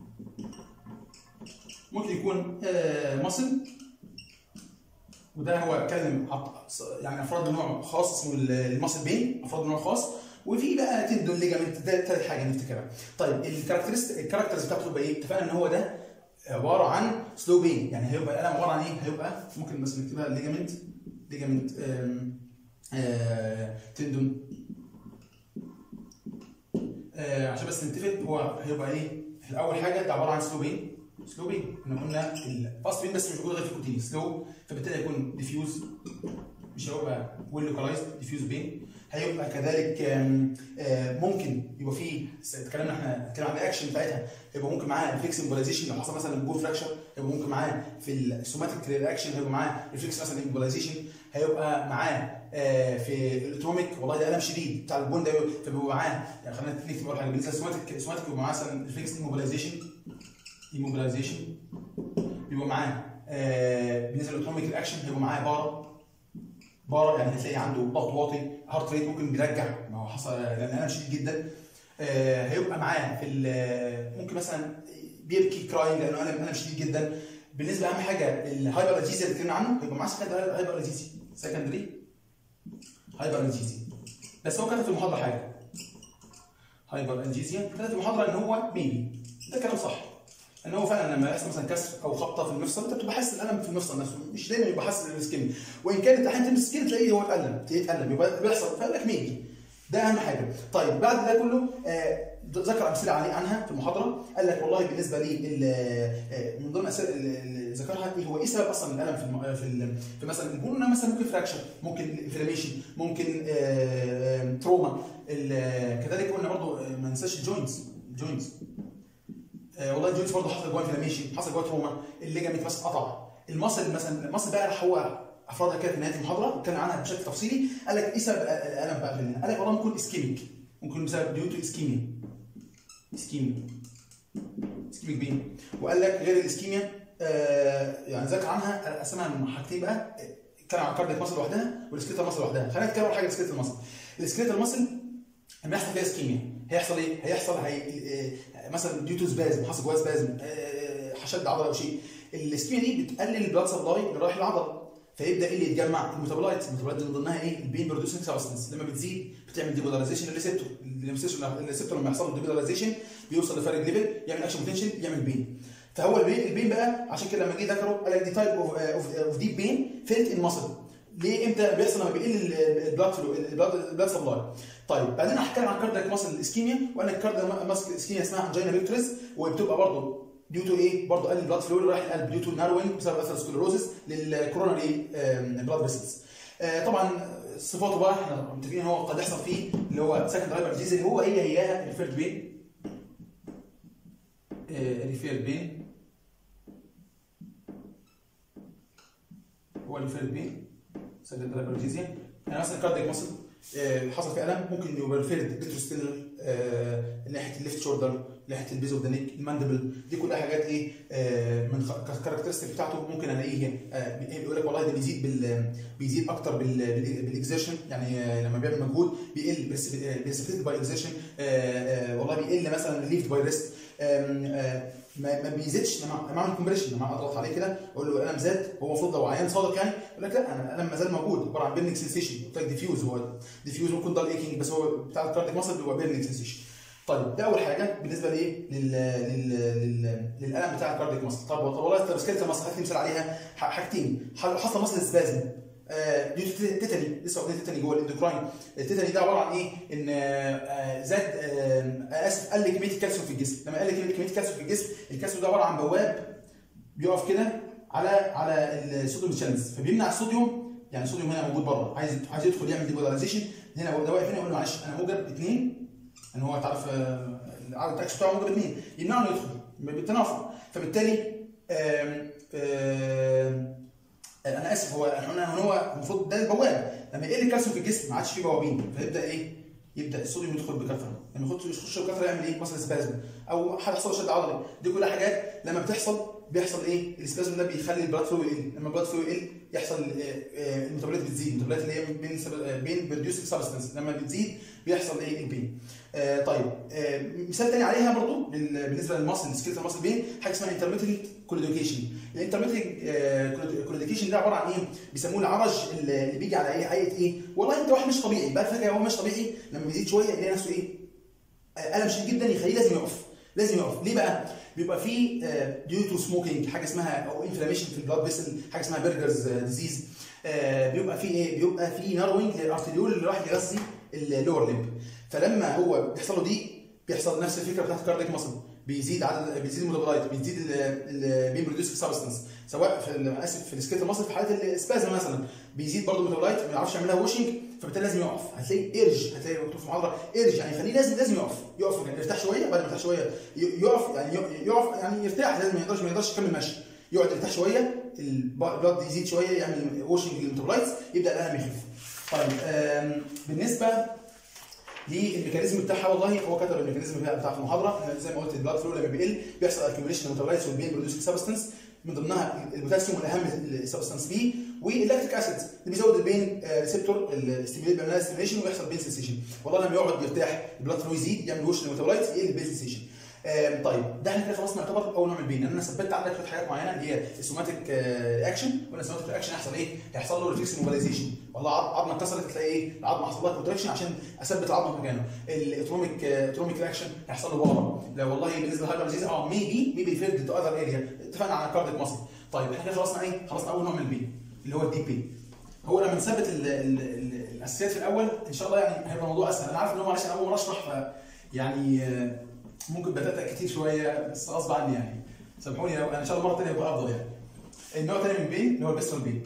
ممكن يكون آه، مصل وده هو اتكلم عط- يعني افراد من نوع خاص اسمه ال- المصل بين افراد من نوع خاص وفي بقى تندون ليجامنت ده ثالث حاجه نفتكرها طيب الكاركترست الكاركترز بتاعته تبقى ايه؟ اتفقنا ان هو ده عباره عن سلو بين يعني هيبقى الالم عباره عن ايه؟ هيبقى ممكن بس نكتبها ليجامنت ليجامنت تندون آه، عشان بس نتفق هو هيبقى ايه؟ اول حاجه ده عباره عن سلو بين سلو بين احنا قلنا الفاست بين بس مش موجود غير في الكوتين سلو فبالتالي هيكون ديفيوز مش هيبقى ويل لوكالايزد ديفيوز بين هيبقى كذلك آم، آه، ممكن يبقى فيه س- اتكلمنا احنا اتكلمنا عن الاكشن بتاعتها يبقى ممكن معاه ريفلكس امبولايزيشن لو حصل مثلا بول فراكشر هيبقى ممكن معاه في السوماتيك رياكشن هيبقى معاه ريفلكس مثلا امبولايزيشن هيبقى معاه آه، في الاتروميك والله ده الم شديد بتاع البون ده فبيبقى معاه يعني خلينا نكتب اول حاجه بالنسبه للسوماتيك السوماتيك بيبقى معاه مثلا ريفلكس امبولايزيشن immobilization بيبقى معاه آه بالنسبه للاتوميك رياكشن هيبقى معاه بار بار يعني هتلاقي عنده ضغط واطي هارت ريت ممكن بيرجع ما هو حصل لان الم شديد جدا آه هيبقى معاه في ال- ممكن مثلا بيبكي كراينج لانه الم الم شديد جدا بالنسبه اهم حاجه الهايبر الجيزيا اللي اتكلمنا عنه هيبقى معاه سكندري هايبر الجيزيا سكندري هايبر الجيزيا بس هو كتب في المحاضره حاجه هايبر الجيزيا كتب في المحاضره ان هو ميبي ده كلام صح ان هو فعلا لما يحصل مثلا كسر او خبطه في المفصل انت بتبقى حاسس الالم في المفصل نفسه مش دايما يبقى حاسس السكين وان كانت احيانا تلمس السكين تلاقيه هو اتالم تلاقيه اتالم يبقى بيحصل فقال لك ميبي ده اهم حاجه طيب بعد ده كله آه ذكر امثله عليه عنها في المحاضره قال لك والله بالنسبه لي ال- آه، من ضمن الامثله اللي ذكرها ايه هو ايه سبب اصلا الالم في الم- في, ال- في مثلا البون إنها مثلا ممكن فراكشر ممكن انفلاميشن ممكن تروما كذلك قلنا برضو آه، ما ننساش الجوينتس الجوينتس آه، والله الجوينتس برضه حصل جواه انفلاميشن حصل جواه تروما الليجامنت مثلا قطع المصل مثلا المصل بقى راح هو افرادها كده في نهايه المحاضره اتكلم عنها بشكل تفصيلي قال لك ايه سبب الالم بقى في الهنا؟ قال لك والله ممكن اسكيميك ممكن بسبب ديو تو اسكيميا اسكيميا اسكيميك بين وقال لك غير الاسكيميا آه يعني ذكر عنها قسمها حاجتين بقى اتكلم عن كاردياك مصل لوحدها والسكيلتال مصل لوحدها خلينا نتكلم اول حاجه السكيلتال مصل السكيلتال مصل لما يحصل فيها اسكيميا هيحصل ايه؟ هيحصل هي... آه، مثلا ديو تو سبازم حصل جواه سبازم آه، شد عضله او شيء الاسكيميا دي بتقلل البلاد سبلاي اللي رايح للعضله فيبدا ايه اللي يتجمع الميتابولايتس الميتابولايتس من ضمنها ايه البين بروديوسنج سبستنس لما بتزيد بتعمل ديبولاريزيشن للريسبتور الريسبتور لما يحصل له ديبولاريزيشن بيوصل لفرق ليفل يعمل اكشن بوتنشال يعمل بين فهو البين البين بقى عشان كده لما جه ذكره قال لك دي تايب اوف اوف ديب بين فيلت ان ماسل ليه امتى بيحصل لما بيقل البلاد فلو البلاد البلاد سبلاي طيب بعدين هحكي عن كاردياك ماسل اسكيميا وقال لك كاردياك ماسل اسكيميا اسمها انجينا بيكتريس وبتبقى برضه ديو تو ايه؟ برضه قل البلاد فلو اللي رايح القلب ديو تو ناروينج بسبب اثر سكلروزس للكوروناري بلاد فيسلز. طبعا صفاته بقى احنا متفقين ان هو قد يحصل فيه اللي هو سكند هايبر ديزيز اللي هو هي هياها ريفيرد بين ريفيرد بين هو ريفيرد بين سكند هايبر ديزيا يعني مثلا كاردياك ماسل حصل فيه الم ممكن يبقى ريفيرد بيتروستينر ناحيه الليفت شولدر ناحيه البيز اوف ذا نيك الماندبل دي كلها حاجات ايه آه، من الكاركترستيك بتاعته ممكن الاقيه آه، بيقول لك والله ده بيزيد بال بيزيد اكتر بال بالاكزيرشن يعني آه، لما بيعمل مجهود بيقل بيرسبتد باي اكزيرشن والله بيقل مثلا ريليفد باي ريست ما ما بيزيدش لما لما اعمل كومبريشن لما اضغط عليه كده اقول له الالم زاد هو المفروض لو عيان صادق يعني يقول لك لا انا الالم ما زال موجود عباره عن بيرنينج سنسيشن قلت لك ديفيوز هو ديفيوز ممكن ضل ايكينج بس هو بتاع الكارديك ماسل بيبقى بيرنينج سنسيشن طيب ده اول حاجه بالنسبه لايه لل لل لل للالم بتاع الكارديك ماسل طب طب والله طب سكيلت ماسل هات لي مثال عليها ح- حاجتين ح- حصل ماسل سبازم آه، دي تت- تيتاني لسه واخدين تيتاني جوه الاندوكراين التيتاني ده عباره عن ايه؟ ان آه، آه، زاد آه، اسف قل كميه الكالسيوم في الجسم لما قل كميه كمية الكالسيوم في الجسم الكالسيوم ده عباره عن بواب بيقف كده على على الصوديوم تشانلز فبيمنع الصوديوم يعني الصوديوم هنا موجود بره عايز عايز يدخل يعمل ديبولاريزيشن هنا ده واقف هنا يقول له معلش انا موجب اثنين ان هو تعرف آه، العدد الاكس بتاعه موجب اثنين يمنعه انه يدخل بالتنافر فبالتالي آم، آم، انا اسف هو احنا هو المفروض ده البوابه لما يقل الكالسيوم في الجسم ما عادش فيه بوابين فيبدا ايه؟ يبدا الصوديوم يدخل بكثره لما يخش يخش بكثره يعمل ايه؟ مثلا سبازم او هيحصل شد عضلي دي كلها حاجات لما بتحصل بيحصل ايه؟ السبازم ده بيخلي البلاد فلو يقل لما البلاد فلو يقل يحصل آه، آه، الميتابوليت بتزيد الميتابوليت اللي هي بين سب- آه، بين بروديوسنج سبستنس لما بتزيد بيحصل ايه؟ البين آه طيب آه مثال تاني عليها برضو بال- بالنسبه للمصل سكيلتال ماسل بين حاجه اسمها انترميتنت كوليدوكيشن الانترميتنت كوليدوكيشن ده عباره عن ايه؟ بيسموه العرج اللي اللي بيجي على ايه هيئه ايه؟ والله انت واحد مش طبيعي بقى فجاه هو مش طبيعي لما بيزيد شويه يلاقي نفسه ايه؟ آه، الم شديد جدا يخليه لازم يقف لازم يقف ليه بقى؟ بيبقى في ديو تو سموكينج حاجه اسمها او انفلاميشن في البلاد فيسل حاجه اسمها بيرجرز ديزيز بيبقى في ايه؟ بيبقى في ناروينج للارتريول اللي راح يغذي اللور ليمب فلما هو بيحصل له دي بيحصل نفس الفكره بتاعت الكارديك ماسل بيزيد عدد بيزيد الميتابولايت بيزيد البين بروديوسنج سبستنس سواء في ال- اسف في السكيلت ماسل في حاله السبازم مثلا بيزيد برضه الميتابولايت ما يعرفش يعملها ووشنج فبالتالي لازم يقف هتلاقي ايرج هتلاقي مكتوب في المحاضره ايرج يعني يخليه لازم لازم يقف يقف يعني يرتاح شويه بعد ما يرتاح شويه ي- يقف يعني ي- يقف يعني يرتاح لازم ما يقدرش ما يقدرش يكمل مشي يقعد يرتاح شويه البلاد يزيد شويه يعمل ووشنج للميتابولايتس يبدا الالم يخف طيب آم، بالنسبه للميكانيزم بتاعها والله هو كتب الميكانيزم بتاع بتاع في المحاضره زي ما قلت البلاد فلو لما بيقل بيحصل اكيوميليشن الميتابولايتس والبين بروديوسنج سبستنس من ضمنها البوتاسيوم والاهم السبستانس بي واللاكتيك اسيد اللي بيزود البين ريسبتور الاستيميليت بيعمل لها ستيميليشن ويحصل بين سنسيشن والله لما يقعد يرتاح البلاد فلو يزيد يعمل وش للميتابولايتس يقل البين سنسيشن آم، طيب ده احنا كده خلاص نعتبر اول نوع من البين لان انا ثبت عندك شويه حاجات معينه اللي هي السوماتيك رياكشن ولا السوماتيك رياكشن هيحصل ايه؟ هيحصل له ريفلكس موبيلايزيشن والله عض- عظمه اتكسرت تلاقي ايه؟ العظمه حصل لها كونتراكشن عشان اثبت العظمه في مكانه الاتروميك اتروميك رياكشن هيحصل له بره لا والله بالنسبه للهايبر ديزيز اه ميبي ميبي فيلد تو اذر اريا اتفقنا على كارديك ماسل طيب احنا كده خلصنا ايه؟ خلصنا اول نوع من البين اللي هو الديب بين هو لما نثبت ال- ال- ال- الاساسيات في الاول ان شاء الله يعني هيبقى الموضوع اسهل انا عارف ان هو معلش انا اول مره اشرح ف يعني آه، ممكن بتأتأ كتير شويه بس غصب عني يعني سامحوني لو ان شاء الله مره ثانيه يبقى افضل يعني النوع الثاني من البين اللي هو البيسترال بين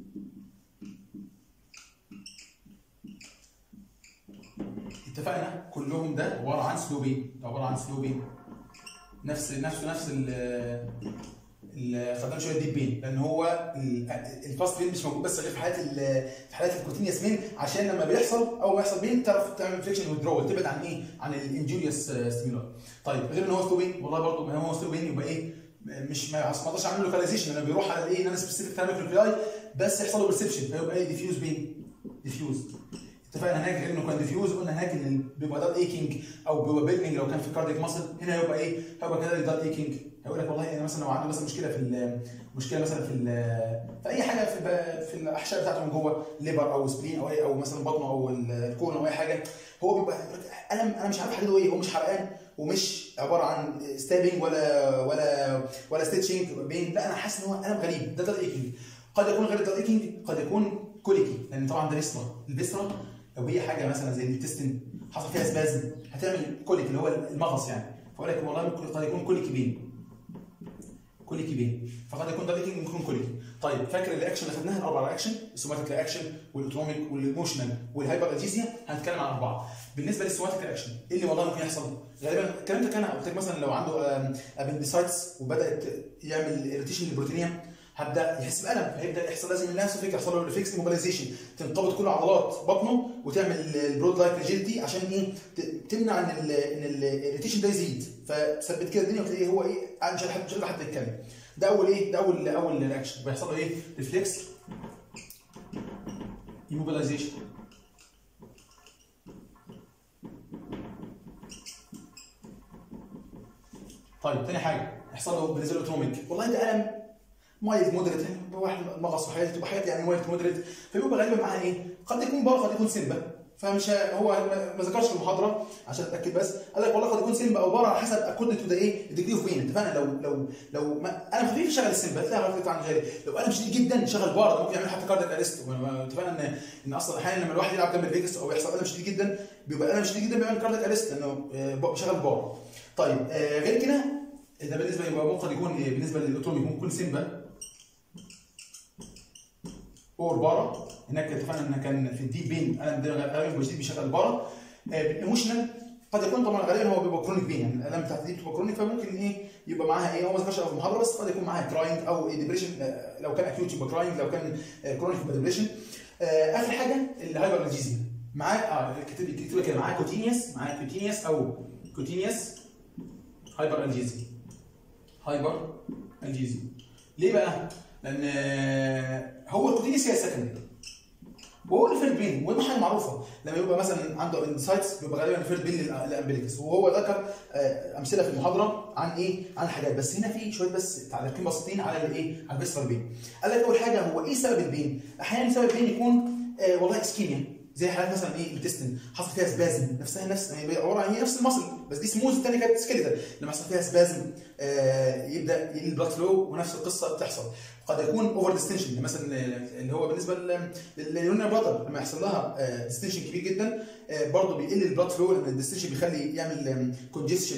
اتفقنا كلهم ده عباره عن سلو بين ده عباره عن سلو بين نفس نفس نفس ال ال- خدنا شويه ديب بين لان هو ال- الفاست بين مش موجود بس غير في حالات ال- في حالات البروتين ياسمين عشان لما بيحصل اول ما يحصل بين تعرف تعمل فليكشن وذرول تبعد عن ايه؟ عن الانجوريوس ستيمولاي طيب غير ان هو سلو بين والله برضه ما هو سلو بين يبقى ايه؟ مش ما ما اقدرش اعمل لوكاليزيشن لما بيروح على الايه؟ ان انا سبيسيفيك ثيرميك نيوكلاي بس يحصل له برسبشن فيبقى ايه؟ ديفيوز بين ديفيوز اتفقنا هناك غير انه كان ديفيوز قلنا هناك ان بيبقى دار ايكينج او بيبقى بيلنج لو كان في كارديك ماسل هنا هيبقى ايه؟ هيبقى كده دار ايكينج هيقول لك والله انا مثلا لو عنده مثلا مشكله في ال- مشكله مثلا في ال- في اي حاجه في ال- في الاحشاء بتاعته من جوه ليبر او سبلين او اي او مثلا بطنه او الكون او اي حاجه هو بيبقى الم انا مش عارف حدده ايه هو مش حرقان ومش عباره عن ستابنج ولا ولا ولا ستيتشنج بين لا انا حاسس ان هو الم غريب ده دار ايكينج قد يكون غير الدار ايكينج قد يكون كوليكي لان طبعا ده بيسرا البيسرا لو هي حاجه مثلا زي التستن حصل فيها سبازم هتعمل كوليك اللي هو المغص يعني فاقول لك والله ممكن قد يكون كوليكي بين كوليكي بين فقد يكون ده ليكينج ممكن يكون كوليكي طيب فاكر الرياكشن اللي خدناها الاربع رياكشن السوماتيك رياكشن والاوتوميك والايموشنال والهايبر اديزيا هنتكلم عن اربعه بالنسبه للسوماتيك رياكشن ايه اللي والله ممكن يحصل غالبا الكلام ده كان قلت لك مثلا لو عنده ابندسايتس وبدات يعمل اريتيشن للبروتينيوم هبدا يحس بالم هيبدا يحصل لازم نفس الفكره يحصل له ريفلكس موبيلايزيشن تنقبض كل عضلات بطنه وتعمل البرود لايك ريجيديتي عشان ايه ت- تمنع ان ال ان الاريتيشن ده يزيد فثبت كده الدنيا وتلاقيه هو ايه قاعد مش قادر حد مش قادر حد يتكلم ده اول ايه ده اول اول رياكشن بيحصل له ايه ريفلكس immobilization طيب تاني حاجه يحصل له بالنسبه لاوتوميك والله ده الم مايلد مودريت واحد مغص وحياته تبقى حياتي يعني مايلد مودريت فبيبقى غالبا معاها ايه؟ قد يكون بار قد يكون سيمبا فمش ه- هو ما- ما ذكرش في المحاضره عشان اتاكد بس قال لك والله قد يكون سيمبا او بار على حسب اكوردنج تو ذا ايه؟ الديجري اوف بين اتفقنا لو لو لو ما انا خفيف شغل السيمبا هتلاقي غلطت عن غيري لو انا شديد جدا شغل بار ده ممكن يعمل حتى كاردياك اريست اتفقنا ان ان اصلا احيانا لما الواحد يلعب جنب الفيجاس او يحصل الم شديد جدا بيبقى الم شديد جدا بيعمل كاردياك اريست لانه آه، بيشغل بار طيب آه، غير كده ده بالنسبه يبقى ممكن يكون إيه؟ بالنسبه للاوتوميك ممكن يكون سيمبا اور بارا هناك اتفقنا ان كان في الديب بين الم ده غالبا شديد بيشغل بارا ايموشنال قد يكون طبعا غالبا هو بيبقى كرونيك بين يعني الالام بتاعت دي بتبقى كرونيك فممكن ايه يبقى معاها ايه هو ما ذكرش في المحاضره بس قد يكون معاها كراينج او ديبريشن لو كان اكيوت يبقى كراينج لو كان كرونيك يبقى ديبريشن اخر حاجه الهايبر انرجيزيا معاه اه كتب كتب كده معاه كوتينيوس معاه كوتينيوس او كوتينيوس هايبر انرجيزيا هايبر انرجيزيا ليه بقى؟ لان آه، هو الكوتينيوس هي السكندري وهو اللي فيرد بين ودي حاجه معروفه لما يبقى مثلا عنده انسايتس بيبقى غالبا فيرد بين للامبليكس وهو ذكر آه، امثله في المحاضره عن ايه؟ عن حاجات بس هنا في شويه بس تعليقين بسيطين على الايه؟ على الفيسرال بين. قال لك اول حاجه هو ايه سبب البين؟ احيانا سبب البين يكون آه والله اسكيميا زي حالات مثلا ايه التستن حصل فيها سبازم نفسها نفس هي عباره عن هي نفس المصل بس دي سموز الثانيه كانت سكيلتال لما يحصل فيها سبازم آه يبدا يقل البلاد فلو ونفس القصه بتحصل قد يكون اوفر ديستنشن مثلا اللي هو بالنسبه لليونيا بلادر لما يحصل لها ديستنشن كبير جدا آه برضه بيقل البلاد فلو لان الديستنشن بيخلي يعمل كونجستشن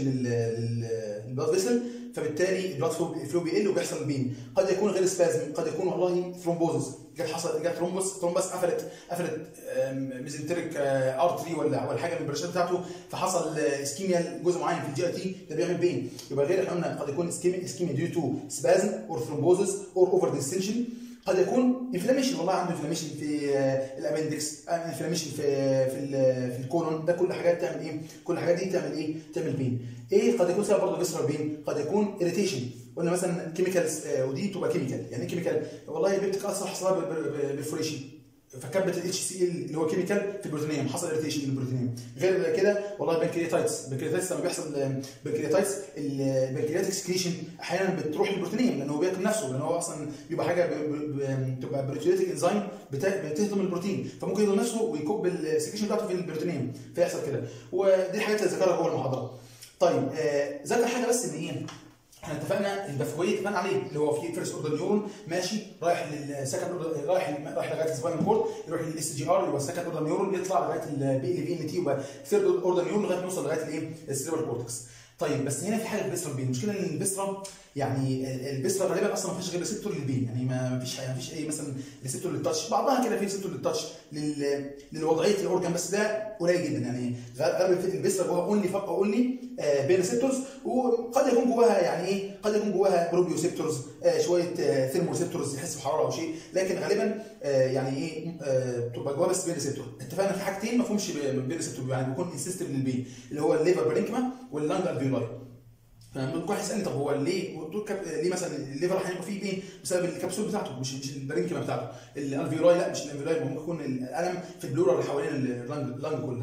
للبلاد فيسل فبالتالي البلاد فلو بيقل وبيحصل بين قد يكون غير سبازم قد يكون والله ثرومبوزس جت حصل جت ثرومبوس ثرومبس قفلت قفلت ميزنتريك ارتري ولا ولا حاجه من البرشات بتاعته فحصل اسكيميا جزء معين في الجي اي تي ده بيعمل بين يبقى غير احنا قلنا قد يكون اسكيميا اسكيميا ديو تو سبازم اور ثرومبوزس اور اوفر ديستنشن قد يكون انفلاميشن والله عنده انفلاميشن في الابندكس انفلاميشن في في في الكولون ده كل حاجات تعمل ايه؟ كل الحاجات دي تعمل ايه؟ تعمل بين. ايه قد يكون سبب برضه فيسرال بين؟ قد يكون اريتيشن قلنا مثلا كيميكالز ودي بتبقى كيميكال يعني ايه كيميكال؟ والله بنتك اثر حصلها بالفوريشن فكبت الاتش سي ال اللي هو كيميكال في البروتينيوم حصل اريتيشن للبروتينيوم غير كده والله بنكرياتايتس بنكرياتايتس لما بيحصل بنكرياتايتس البنكرياتيك سكريشن احيانا بتروح للبروتينيوم لان هو بياكل نفسه لان هو اصلا بيبقى حاجه بتبقى بروتيوليتيك انزيم بتهضم البروتين فممكن يهضم نفسه ويكب السكريشن بتاعته في البروتينيوم فيحصل كده ودي الحاجات اللي ذكرها جوه المحاضره طيب آه ذكر حاجه بس ان ايه احنا اتفقنا البثويه اتفقنا عليه اللي هو في فيرست اوردر نيورون ماشي رايح للسكند رايح رايح لغايه السباينال كورد يروح للاس جي ار اللي هو السكند اوردر نيورون يطلع لغايه البي ال بي ان تي يبقى ثيرد اوردر نيورون لغايه ما يوصل لغايه الايه؟ السيربرال كورتكس. طيب بس هنا في حاجه في البسرة البين المشكله ان البسرة يعني البسرة غالبا اصلا ما فيش غير ريسبتور للبين يعني ما فيش ما فيش اي مثلا ريسبتور للتاتش بعضها كده في ريسبتور للتاتش لل... للوضعيه الاورجن بس ده قليل جدا يعني غالبا في البسرة جواها اونلي فقط اونلي بين ريسبتورز وقد يكون جواها يعني ايه قد يكون جواها بروبيوسيبتورز آه شويه ثيرموريسبتورز يحس بحراره او شيء لكن غالبا آه يعني ايه بتبقى جواها بس بين ريسبتور اتفقنا في حاجتين ما فيهمش بين ريسبتور يعني بيكون انسيستم للبين اللي هو الليفر برينكما واللانج الفيولاي فممكن واحد يسالني طب هو ليه ليه مثلا الليفر هيبقى فيه بين بسبب الكبسول بتاعته مش مش البرينكما بتاعته الالفيولاي لا مش الالفيولاي ممكن يكون الالم في البلورا اللي حوالين اللانج كلها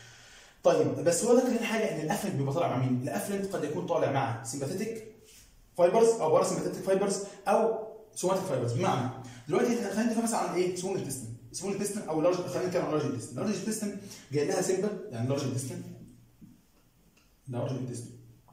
طيب بس هو ذكر هنا حاجه ان الافرنت بيبقى طالع مع مين؟ الافرنت قد يكون طالع مع سمباثيتك فايبرز او بارا سمباثيتك فايبرز او سوماتيك فايبرز بمعنى دلوقتي خلينا نتكلم مثلا عن ايه؟ سمول التستن سمول التستن او لارج خلينا نتكلم عن لارج التستن لارج التستن جاي لها سيمبل يعني لارج التستن لارج التستن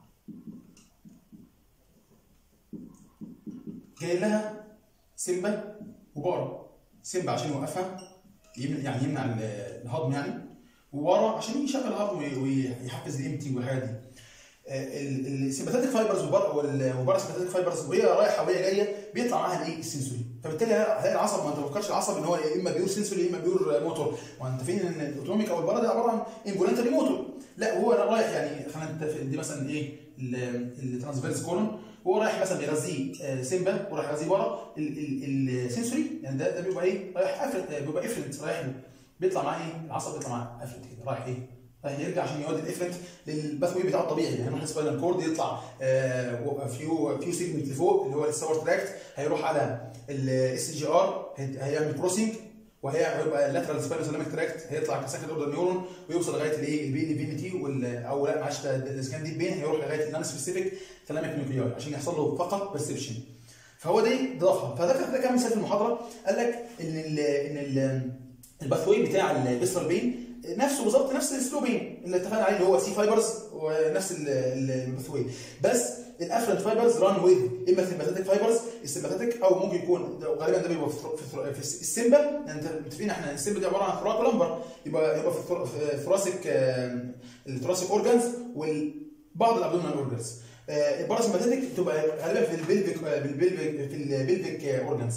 جاي لها سيمبا وبارا سيمبا عشان يوقفها يعني يمنع الهضم يعني وورا عشان يشغل الهضم ويحفز الامتي والحاجات دي السيمباثيك فايبرز وبارا سيمباثيك فايبرز وهي رايحه وهي جايه بيطلع معاها الايه السنسوري فبالتالي هتلاقي العصب ما انت ما تفكرش العصب ان هو يا اما بيور سنسوري يا اما بيور موتور وانت فين ان الاوتوميك او البارا ده عباره عن انفولنتري موتور لا هو رايح يعني خلينا دي مثلا ايه الترانسفيرس كولون هو رايح مثلا بيغذيه سيمبا ورايح يغذيه ورا السنسوري يعني ده ده بيبقى ايه رايح افرنت بيبقى افرنت رايح بيطلع معاه ايه العصب بيطلع معاه افرنت كده رايح ايه رايح يرجع عشان يودي الافرنت للباثوي بتاعه الطبيعي يعني هيروح السباينال كورد يطلع آه فيو فيو سيجمنت لفوق اللي هو الساور تراكت هيروح على الاس جي ار هيعمل كروسنج وهيبقى اللاترال سباينال تراكت هيطلع كسكند اوردر نيورون ويوصل لغايه الايه البي ال في تي او لا معلش الاسكان دي بين هيروح لغايه النون سبيسيفيك ثلاميك نيوكليار عشان يحصل له فقط برسبشن فهو دي ضافها فده ده كان مثال في المحاضره قال لك ان ال ان ال الباثوي بتاع البيسرال بين نفسه بالظبط نفس السلوبين اللي اتفقنا عليه اللي هو سي فايبرز ونفس الباثوي بس الافرنت فايبرز ران ويز اما سمباثيك فايبرز السمباثيك او ممكن يكون غالبا ده بيبقى في, في السمبا يعني انت متفقين احنا السمبا دي عباره عن ثراك ولمبر يبقى يبقى في الثراسيك الثراسيك اورجانز وبعض الابدومينال اورجانز الباراسمباثيك بتبقى غالبا في البلفيك بالبلفيك في البلفيك اورجانز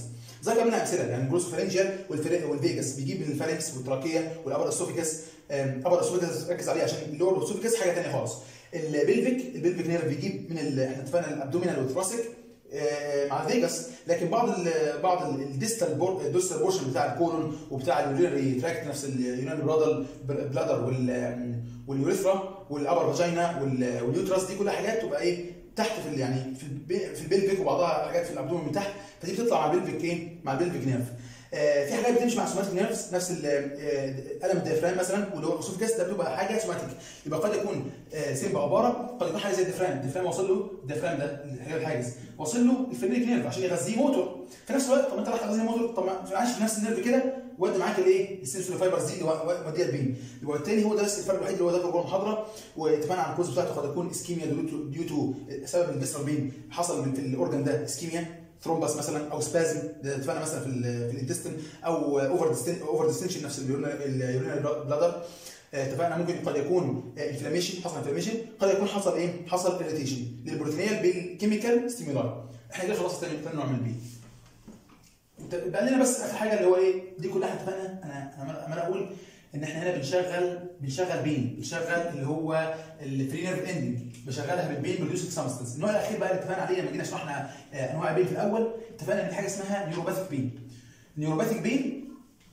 ذكر منها امثله يعني جلوسوفارنجيال والفيجاس بيجيب من الفارنكس والتراكيه والابر اسوفيكس ابر اسوفيكس ركز عليه عشان اللور اسوفيكس حاجه ثانيه خالص البلفيك البلفيك نيرف بيجيب من ال... احنا اتفقنا الابدومينال والثراسيك مع الفيجاس لكن بعض ال بعض الديستال بور الديستال بورشن بتاع الكولون وبتاع اليورينري تراكت نفس اليورينري برادر بلادر واليوريثرا والابر فاجينا واليوترس دي كلها حاجات تبقى ايه تحت في يعني في في البلفيك وبعضها حاجات في الابدومين من تحت فدي بتطلع مع البلفيك ايه مع البلفيك نيرف آه في حاجات بتمشي مع سوماتيك نيرفز نفس الم الديافرام مثلا واللي هو الاسوفيكس ده بتبقى حاجه سوماتيك يبقى قد يكون آه سيمبا عباره قد يكون حاجه زي الديافرام الديافرام واصل له الديافرام ده هي الحاجز واصل له الفرينيك نيرف عشان يغذيه موتور في نفس الوقت طب انت راح تغذيه موتور طب ما عايش في نفس النيرف كده ودي معاك الايه السنسوري فايبرز دي وديها بين يبقى بالتالي هو ده الفرق الوحيد اللي هو ذكره جوه المحاضره واتفقنا عن الكوز بتاعته قد يكون اسكيميا ديو تو سبب الفيسرال بين حصل في الاورجن ده اسكيميا ثرومبس مثلا او سبازم اتفقنا مثلا في ال في الانتستين او اوفر اوفر ديستنشن نفس اليورينال بلادر اتفقنا ممكن قد يكون انفلاميشن حصل انفلاميشن قد يكون حصل ايه؟ حصل اريتيشن للبروتينيال بالكيميكال ستيمولاي احنا كده خلاص تاني نوع من البي بقى لنا بس اخر حاجه اللي هو ايه دي كلها اتفقنا انا انا انا اقول ان احنا هنا بنشغل بنشغل بين بنشغل اللي هو الفري نيرف اندنج بشغلها بالبين بروديوسنج سبستنس النوع الاخير بقى اللي اتفقنا عليه لما جينا شرحنا انواع البين في الاول اتفقنا ان حاجه اسمها نيوروباثيك بين النيوروباثيك بين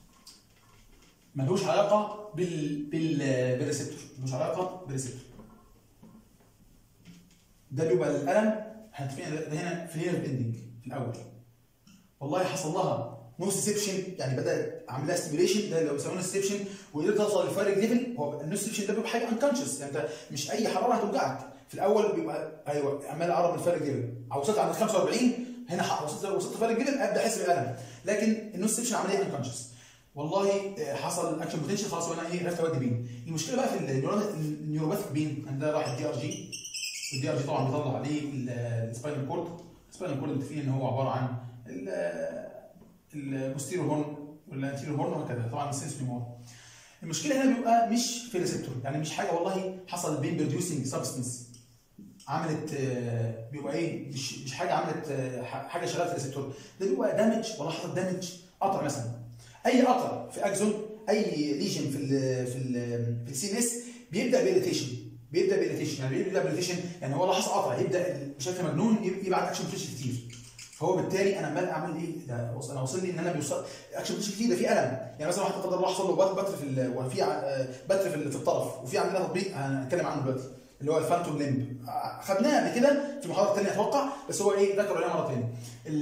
ملوش علاقه بال بال بالريسبتور ملوش علاقه بالريسبتور ده بيبقى الالم هتفقنا هنا فري نيرف اندنج في الاول والله حصل لها نوسيسبشن يعني بدا اعمل لها ستيميوليشن ده اللي بيسموه نوسيسبشن وقدرت توصل للفايرنج ليفل هو النوسيسبشن ده بيبقى حاجه انكونشس يعني انت مش اي حراره هتوجعك في الاول بيبقى ايوه عمال اقرب من الفايرنج ليفل وصلت عند 45 هنا وصلت وصلت الفايرنج ليفل ابدا احس بالالم لكن النوسيسبشن عمليه انكونشس والله حصل اكشن بوتنشال خلاص وانا ايه عرفت اودي بين المشكله بقى في النيوروباثيك بين عندنا راح الدي ار جي والدي ار جي طبعا بيطلع عليه السباينال كورد السباينال كورد متفقين ان هو عباره عن البوستيرو هورن والانتيرو هورن وهكذا طبعا السنسوري مور المشكله هنا بيبقى مش في الريسبتور يعني مش حاجه والله حصل بين بروديوسنج سبستنس عملت بيبقى ايه مش مش حاجه عملت حاجه شغاله في الريسبتور ده بيبقى دامج والله حصل دامج قطع مثلا اي قطع في اكزون اي ليجن في ال في ال في السي ان اس بيبدا بإريتيشن بيبدا بإريتيشن يعني بيبدا بإريتيشن يعني هو لاحظ قطع يبدا بشكل مجنون يبعت اكشن بوتنشال كتير فهو بالتالي انا عمال اعمل ايه؟ ده انا وصل لي ان انا بيوصل اكشن بوتنشال كتير ده في الم يعني مثلا واحد قدر الله حصل له بتر في وفي بتر في, في الطرف وفي عندنا تطبيق هنتكلم عنه دلوقتي اللي هو الفانتوم ليمب خدناه قبل كده في محاضره ثانيه اتوقع بس هو ايه ذكروا عليها مره ثانيه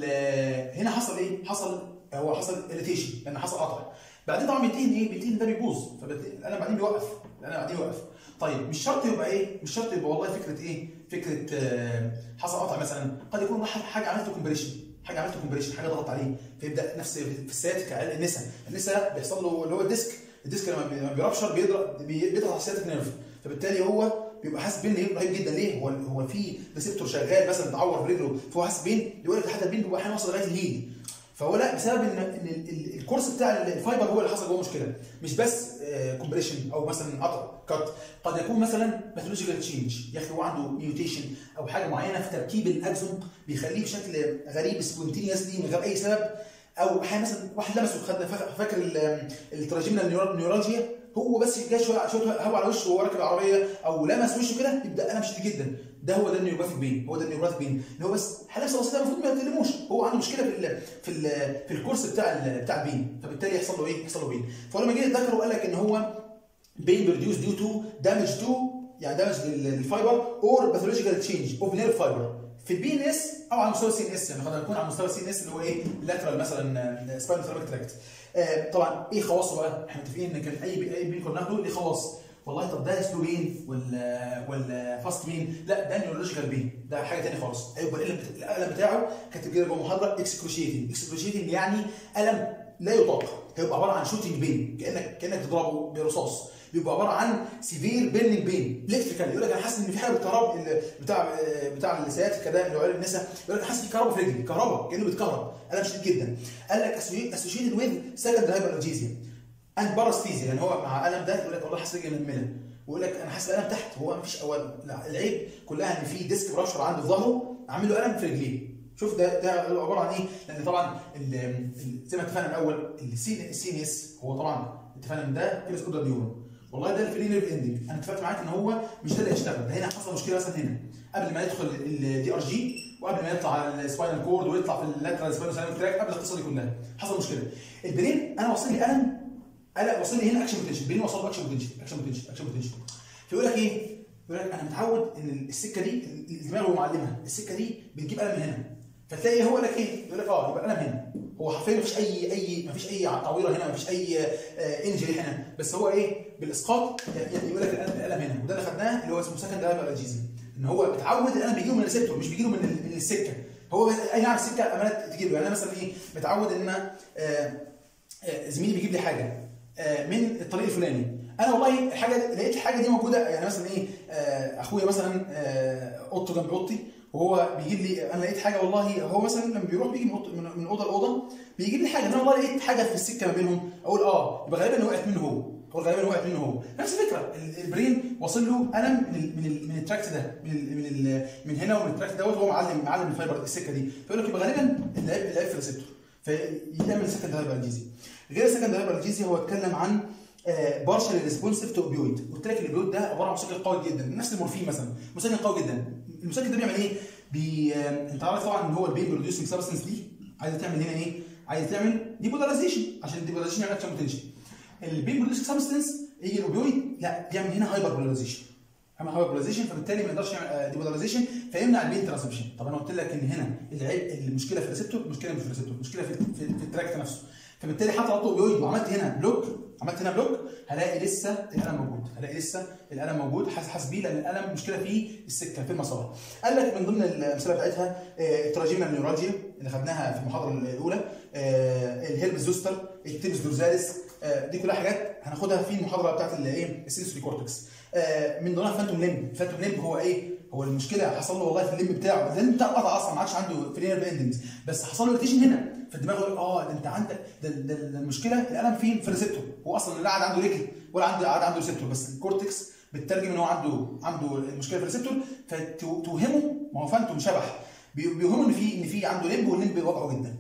هنا حصل ايه؟ حصل هو حصل اريتيشن لان حصل قطع بعدين طبعا بينتهي ايه؟ بينتهي ان ده بيبوظ فالالم بعدين بيوقف الالم بعدين بيوقف طيب مش شرط يبقى ايه؟ مش شرط يبقى والله فكره ايه؟ فكره آه حصل قطع مثلا قد يكون حاجه عملت كومبريشن حاجه عملت كومبريشن حاجه ضغط عليه فيبدا نفس في السياتيك النسا النسا بيحصل له اللي هو الديسك الديسك لما بيربشر بيضغط بيضغط على السياتيك نيرف فبالتالي هو بيبقى حاسس بين رهيب جدا ليه؟ هو هو في ريسبتور شغال مثلا اتعور في رجله فهو حاسس بين يقول لك حتى البين بيبقى احيانا واصل لغايه الهيل فهو لا بسبب ان ان الكورس بتاع الفايبر هو اللي حصل جوه مشكله مش بس كومبريشن او مثلا قطع كات قد يكون مثلا باثولوجيكال تشينج يا اخي هو عنده ميوتيشن او حاجه معينه في تركيب الاكزون بيخليه بشكل غريب سبونتينيوسلي من غير اي سبب او احيانا مثلا واحد لمسه خد فاكر التراجمنا نيورالجيا هو بس جه شويه شويه هوا على وشه وهو راكب العربيه او لمس وشه كده يبدا الم شديد جدا ده هو ده النيوروباثيك بين هو ده النيوروباثيك بين ان هو بس حاله بسيطه المفروض ما يتكلموش هو عنده مشكله في ال في ال في الكورس بتاع ال بتاع البين فبالتالي يحصل له ايه؟ يحصل له بين فلما جه ذكر وقال لك ان هو بين بروديوس ديو تو دامج تو يعني دامج للفايبر اور باثولوجيكال تشينج اوف نيرف فايبر في البي ان اس او على مستوى السي ان اس يعني قد يكون على مستوى السي ان اس اللي هو ايه؟ اللاترال مثلا سباينال ثيرابيك تراكت آه طبعا ايه خواصه بقى؟ احنا متفقين ان كان اي اي بين كنا بناخده ليه خواص والله طب ده سلو بين ولا ولا فاست بين لا ده نيورولوجيكال بين ده حاجه ثانيه خالص هيبقى الالم الالم بتاعه كاتب كده جوه محاضره اكسكروشيتنج اكسكروشيتنج يعني الم لا يطاق هيبقى عباره عن شوتنج بين كانك كانك تضربه برصاص بيبقى عباره عن سيفير بيرنينج بين الكتريكال يقول لك انا حاسس ان في حاجه بالكهرباء بتاع بتاع السياتيكا ده اللي هو النساء يقول لك حاسس في كهرباء في رجلي كهرباء كانه بيتكهرب الم شديد جدا قال لك اسوشيتد ويز سكند هايبرالجيزيا اند باراستيزيا يعني هو مع الم ده يقول لك والله حاسس رجلي منمله ويقول لك انا حاسس بالم تحت هو مفيش اول لا العيب كلها ان في ديسك براشر عنده في ظهره عامل له الم في رجليه شوف ده ده عباره عن ايه؟ لان طبعا ال- ال- زي ما اتفقنا الاول السي السي ان اس هو طبعا اتفقنا ان ده كيلو سكودا نيورون والله ده الفري نيرف اندنج انا اتفقت معاك ان هو مش ده اللي هيشتغل ده هنا حصل مشكله مثلا هنا قبل ما يدخل الدي ار جي وقبل ما يطلع على السباينال كورد ويطلع في اللاترال سباينال تراك قبل القصه دي كلها حصل مشكله البرين انا وصل لي الم قلق وصل لي هنا اكشن بوتنشال البرين وصل له اكشن بوتنشال اكشن بوتنشال اكشن بوتنشال فيقول لك ايه؟ يقول لك انا متعود ان السكه دي الدماغ هو معلمها السكه دي بتجيب الم من هنا فتلاقي هو لك ايه؟ يقول لك اه يبقى الم هنا هو حرفيا مفيش اي اي مفيش اي تعويره هنا مفيش اي انجري هنا بس هو ايه بالاسقاط يعني يقول لك الالم الالم هنا وده اللي خدناه اللي هو اسمه سكند هايبرالجيزم ان هو متعود الالم بيجيله من الريسبتور مش بيجيله من ال- من السكه هو اي نعم السكه امانه تجيله يعني انا مثلا ايه متعود ان انا آه، آه، زميلي بيجيب لي حاجه آه، من الطريق الفلاني انا والله الحاجه لقيت الحاجه دي موجوده يعني مثلا ايه آه، اخويا مثلا آه، اوضته جنب اوضتي وهو بيجيب لي انا لقيت حاجه والله هو مثلا لما بيروح بيجي من أوضة- من من اوضه لاوضه بيجيب لي حاجه انا والله لقيت حاجه في السكه ما بينهم اقول اه يبقى غالبا وقعت منه هو هو غالبا وقعت منه هو نفس الفكره ال- البرين واصل له الم من ال من ال من التراكت ده من ال من ال من هنا ومن التراكت دوت هو معلم معلم الفايبر السكه دي فيقول لك يبقى غالبا العيب العيب في الريسبتور فيعمل سكند هايبرالجيزي غير السكند هايبرالجيزي هو اتكلم عن بارشل ريسبونسيف تو اوبيويد قلت لك الاوبيويد ده عباره عن مسكن قوي جدا نفس المورفين مثلا مسكن قوي جدا المسكن ده بيعمل ايه؟ بي... آه، انت عارف طبعا ان هو البين بروديوسنج سبستنس دي عايزه تعمل هنا ايه؟ عايزه تعمل ديبولاريزيشن عشان الديبولاريزيشن يعمل اكشن بوتنشال البين بروديوسنج سبستنس يجي الاوبيويد لا بيعمل هنا هايبر بولاريزيشن عمل هايبر بولاريزيشن فبالتالي ما يقدرش يعمل ديبولاريزيشن فيمنع البين ترانسميشن طب انا قلت لك ان هنا العيب المشكله في الريسبتور المشكله مش في الريسبتور المشكله في, في, في التراكت نفسه فبالتالي حتى لو اوبيويد وعملت هنا بلوك عملت هنا بلوك هلاقي لسه الالم موجود هلاقي لسه الالم موجود حاسس حاسس بيه لان الالم مشكله في السكه في المسار قال لك من ضمن الامثله بتاعتها آه، التراجينا النيورالجيا اللي خدناها في المحاضره الاولى آه، الهيربس زوستر التيبس دورزاليس آه، دي كلها حاجات هناخدها في المحاضره بتاعت الايه السنسوري كورتكس آه، من ضمنها فانتوم ليمب الفانتوم ليمب هو ايه هو المشكله حصل له والله في الليمب بتاعه الليمب بتاعه قطع اصلا ما عادش عنده فرينال اندنجز بس حصل له روتيشن هنا فالدماغ يقول اه ده انت عندك ده, ده, ده المشكله الالم فين في الريسبتور هو اصلا لا قاعد عنده رجل ولا عنده قاعد عنده ريسبتور بس الكورتكس بتترجم ان هو عنده عنده المشكله في الريسبتور فتوهمه ما هو فانتوم شبح بي- بيوهمه ان في ان في عنده ليمب والليمب وضعه جدا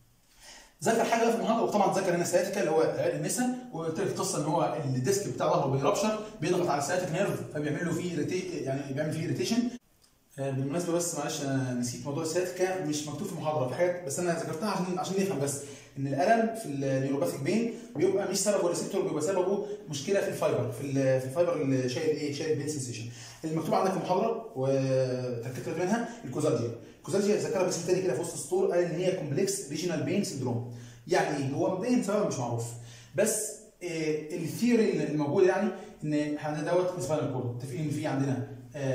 ذكر حاجه بقى في المحاضره وطبعا ذكر هنا سياتيكا اللي هو عيال النساء وقلت لك القصه ان هو الديسك بتاع ظهره بيربشر بيضغط على السياتيك نيرف فبيعمل له فيه ريتي يعني بيعمل فيه ريتيشن بالمناسبه بس معلش انا نسيت موضوع السياتيكا مش مكتوب في المحاضره في حاجات بس انا ذكرتها عشان عشان نفهم بس ان الالم في النيوروباثيك بين بيبقى مش سببه ريسبتور بيبقى سببه مشكله في الفايبر في ال- في الفايبر اللي شايل ايه شايل بين سنسيشن المكتوب عندك في المحاضره وتركزت منها الكوزالجيا الكوزالجيا ذكرها باسم تاني كده في وسط السطور قال ان هي كومبلكس ريجيونال بين سندروم يعني ايه هو مبدئيا سببها مش معروف بس إيه الثيوري الموجوده يعني ان احنا دوت سباينال كورد متفقين ان في عندنا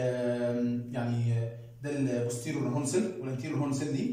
آم، يعني ده البوستيريور هورن سيل والانتيريور هورن سيل دي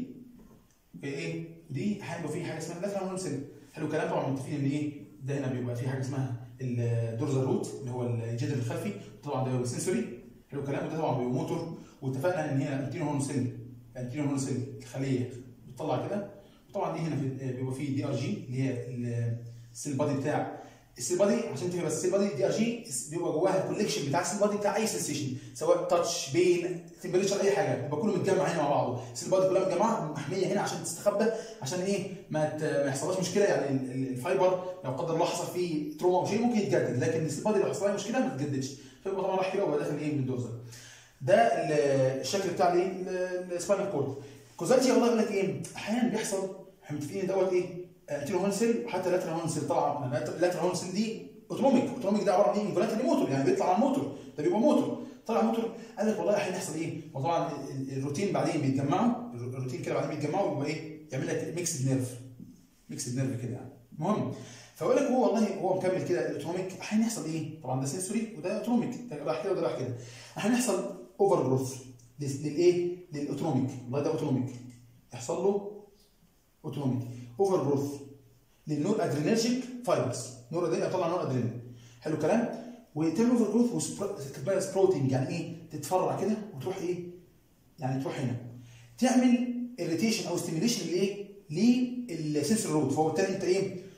ايه دي هيبقى في حاجه اسمها اللاترال هورن سيل حلو الكلام طبعا متفقين ان ايه ده هنا بيبقى في حاجه اسمها الدورزال روت اللي هو الجدر الخلفي طبعا ده بيبقى سنسوري حلو الكلام وده طبعا بيبقى موتور واتفقنا ان هي الانتيريور هورن سيل الانتيريور هورن سيل الخليه بتطلع كده وطبعا دي هنا في بيبقى في دي ار جي اللي هي السيل بادي بتاع السيل بادي عشان تفهم بس السيل بادي دي ار جي بيبقى جواها الكوليكشن بتاع السيل بادي بتاع اي سنسيشن سواء تاتش بين تمبريتشر اي حاجه يبقى كله متجمع هنا مع بعضه السيل بادي كلها متجمعه محميه هنا عشان تستخبى عشان ايه ما ت- ما يحصلهاش مشكله يعني ال- ال- الفايبر لو قدر الله حصل فيه تروما او شيء ممكن يتجدد لكن السيل بادي لو حصل لها مشكله ما تتجددش فيبقى طبعا راح كده وبقى داخل ايه من الدوزر ده ال- الشكل بتاع الايه السباينال كورد كوزالجي والله يقول لك ايه احيانا بيحصل احنا متفقين دوت ايه انتيرو هون سيل وحتى لاترال هون سيل طبعا اللاترال هون سيل دي اوتوميك اوتوميك ده عباره عن ايه انفولاتري موتور يعني بيطلع على الموتور ده بيبقى موتور طلع موتور قال لك والله احيانا يحصل ايه وطبعا ال- ال- الروتين بعدين بيتجمعوا الروتين كده بعدين بيتجمعوا ويبقى ايه يعمل لك ميكسد نيرف ميكسد نيرف كده يعني المهم فاقول لك هو والله هو مكمل كده الاوتوميك احيانا يحصل ايه طبعا ده سنسوري وده اوتوميك ده راح كده وده راح كده احيانا يحصل اوفر جروث للايه للاوتوميك والله ده اوتوميك يحصل له اوتوميك اوفر جروث للنور ادرينرجيك فايبرز نور ادرينال يطلع نور ادرينال حلو الكلام وتعمل اوفر جروث وتبقى سبروتنج يعني ايه تتفرع كده وتروح ايه يعني تروح هنا تعمل اريتيشن او ستيميليشن لايه للسنسور رود فهو بالتالي انت ايه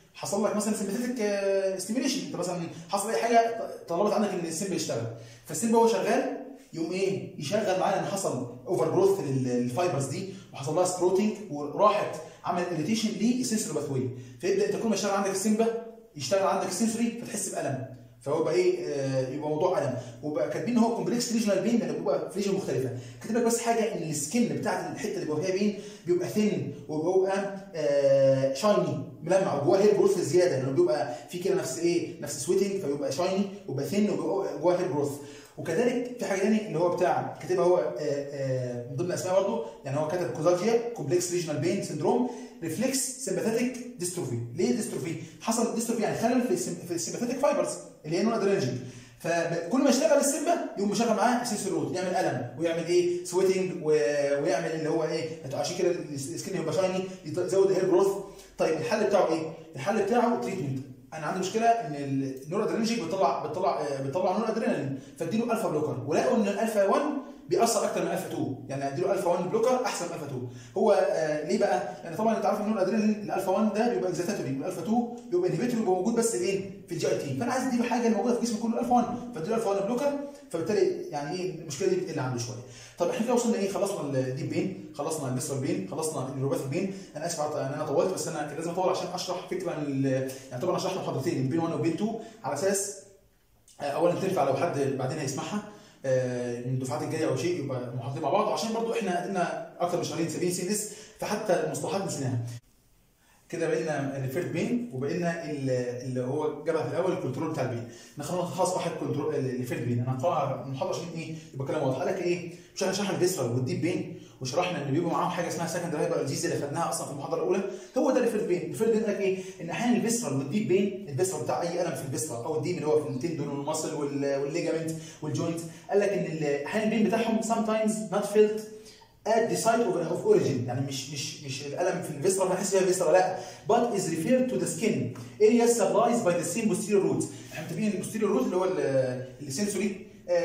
حصل لك مثلا سمباثيتك ستيميوليشن انت مثلا حصل اي حاجه طلبت عنك ان السيمبا يشتغل فالسيمبا وهو شغال يقوم ايه يشغل معانا ان حصل اوفر جروث للفايبرز دي وحصل لها سبروتنج وراحت عمل اريتيشن للسنسور باثوي فيبدا انت كل ما يشتغل عندك السيمبا يشتغل عندك السنسوري فتحس بالم فهو بقى ايه آه يبقى موضوع الم وبقى كاتبين هو كومبلكس ريجنال بين لان بيبقى في ريجن مختلفه كاتب لك بس حاجه ان السكن بتاعت الحته اللي جواها بين بيبقى ثين وبيبقى آه شايني ملمع وجواه هير جروث زياده لانه بيبقى في كده نفس ايه نفس سويتنج فبيبقى شايني وبيبقى ثين وبيبقى جواه هير جروث وكذلك في حاجه ثانيه اللي هو بتاع كاتبها هو آه آه من ضمن الاسماء برضه يعني هو كاتب كوزاجيا كومبلكس ريجنال بين سندروم ريفلكس سمباثيك ديستروفي ليه ديستروفي حصل ديستروفي يعني خلل في السم... في السمباثيك فايبرز اللي هي نون ادرينالجين فكل ما يشتغل السمبا يقوم مشغل معاه السنسور رود يعمل الم ويعمل ايه سويتنج و... ويعمل اللي هو ايه عشان كده السكين يبقى شايني يزود الهير جروث طيب الحل بتاعه ايه؟ الحل بتاعه تريتمنت انا عندي مشكله ان النور ادرينالجين بتطلع بتطلع بتطلع نور ادرينالين فاديله الفا بلوكر ولقوا ان الالفا 1 بيأثر اكتر من الفا 2 يعني اديله الفا 1 بلوكر احسن من الفا 2 هو آه ليه بقى؟ يعني طبعا انت عارف ان الادرينالين الالفا 1 ده بيبقى اكزيتاتوري والالفا 2 بيبقى انهبيتوري بيبقى موجود بس فين؟ في الجي اي تي فانا عايز اديله حاجه الموجوده في جسمه كله الفا 1 فاديله الفا 1 بلوكر فبالتالي يعني ايه المشكله دي بتقل عنده شويه طب احنا كده وصلنا ايه خلصنا الديب بين خلصنا الفيسرال بين خلصنا النيوروباث بين انا اسف ان انا طولت بس انا كان لازم اطول عشان اشرح فكره عن يعني طبعا شرحت محاضرتين بين 1 وبين 2 على اساس اولا تنفع لو حد بعدين هيسمعها من الدفعات الجايه او شيء يبقى محاضرين مع بعض وعشان برضو احنا قدمنا اكتر من شهرين سابين سي اس فحتى المصطلحات نسيناها كده بقينا الفيرت بين وبقينا اللي هو جابها في الاول الكنترول بتاع البين نخلص خلاص واحد كنترول الفيرت بين انا هقرا المحاضره عشان ايه يبقى كلام واضح قال لك ايه مش احنا شرحنا الفيسرال والديب بين وشرحنا ان بيبقوا معاهم حاجه اسمها سكند هايبرالجيز اللي خدناها اصلا في المحاضره الاولى هو ده الفيرت بين الفيرت بين قال لك ايه ان احيانا الفيسرال والديب بين الفيسرال بتاع اي الم في الفيسرال او الديب اللي هو في التندون والمصل والليجامنت والجوينت قال لك ان احيانا البين بتاعهم sometimes not felt at the site of, of origin يعني مش مش مش الالم في الفيسرا ما احس فيها الفيسرا لا but is referred to the skin areas supplied by the same posterior root احنا متفقين ان posterior root اللي هو السنسوري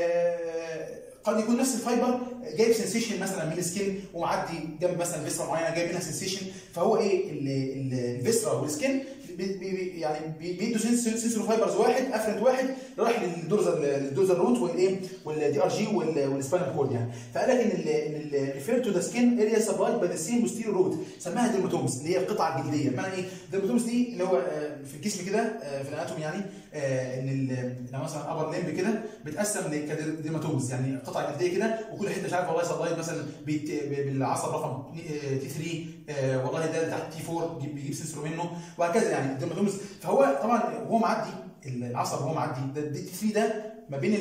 قد يكون نفس الفايبر جايب سنسيشن مثلا من السكين ومعدي جنب مثلا فيسرا معينه جايب منها سنسيشن فهو ايه الفيسرا والسكين بي بي يعني بيدوا سنسور فايبرز واحد افرنت واحد رايح للدورزر للدورزر روت والايه والدي ار جي والسباينال كورد يعني فقال لك ان ال ان ريفير تو ذا سكين اريا سبلايد باي ذا سيم بوستيريور روت سماها ديرماتومز اللي هي القطعه الجلديه بمعنى ايه؟ الديرماتومز دي اللي هو في الجسم كده في الاناتومي يعني ان لو مثلا ابر ليمب كده بيتقسم لديرماتومز يعني قطعه جلديه كده وكل حته مش عارف والله سبلايد مثلا بالعصب رقم تي 3 والله ده تحت تي 4 بيجيب سنسور منه وهكذا يعني الديرماتومز فهو طبعا وهو معدي العصب وهو معدي ده الدي 3 ده ما بين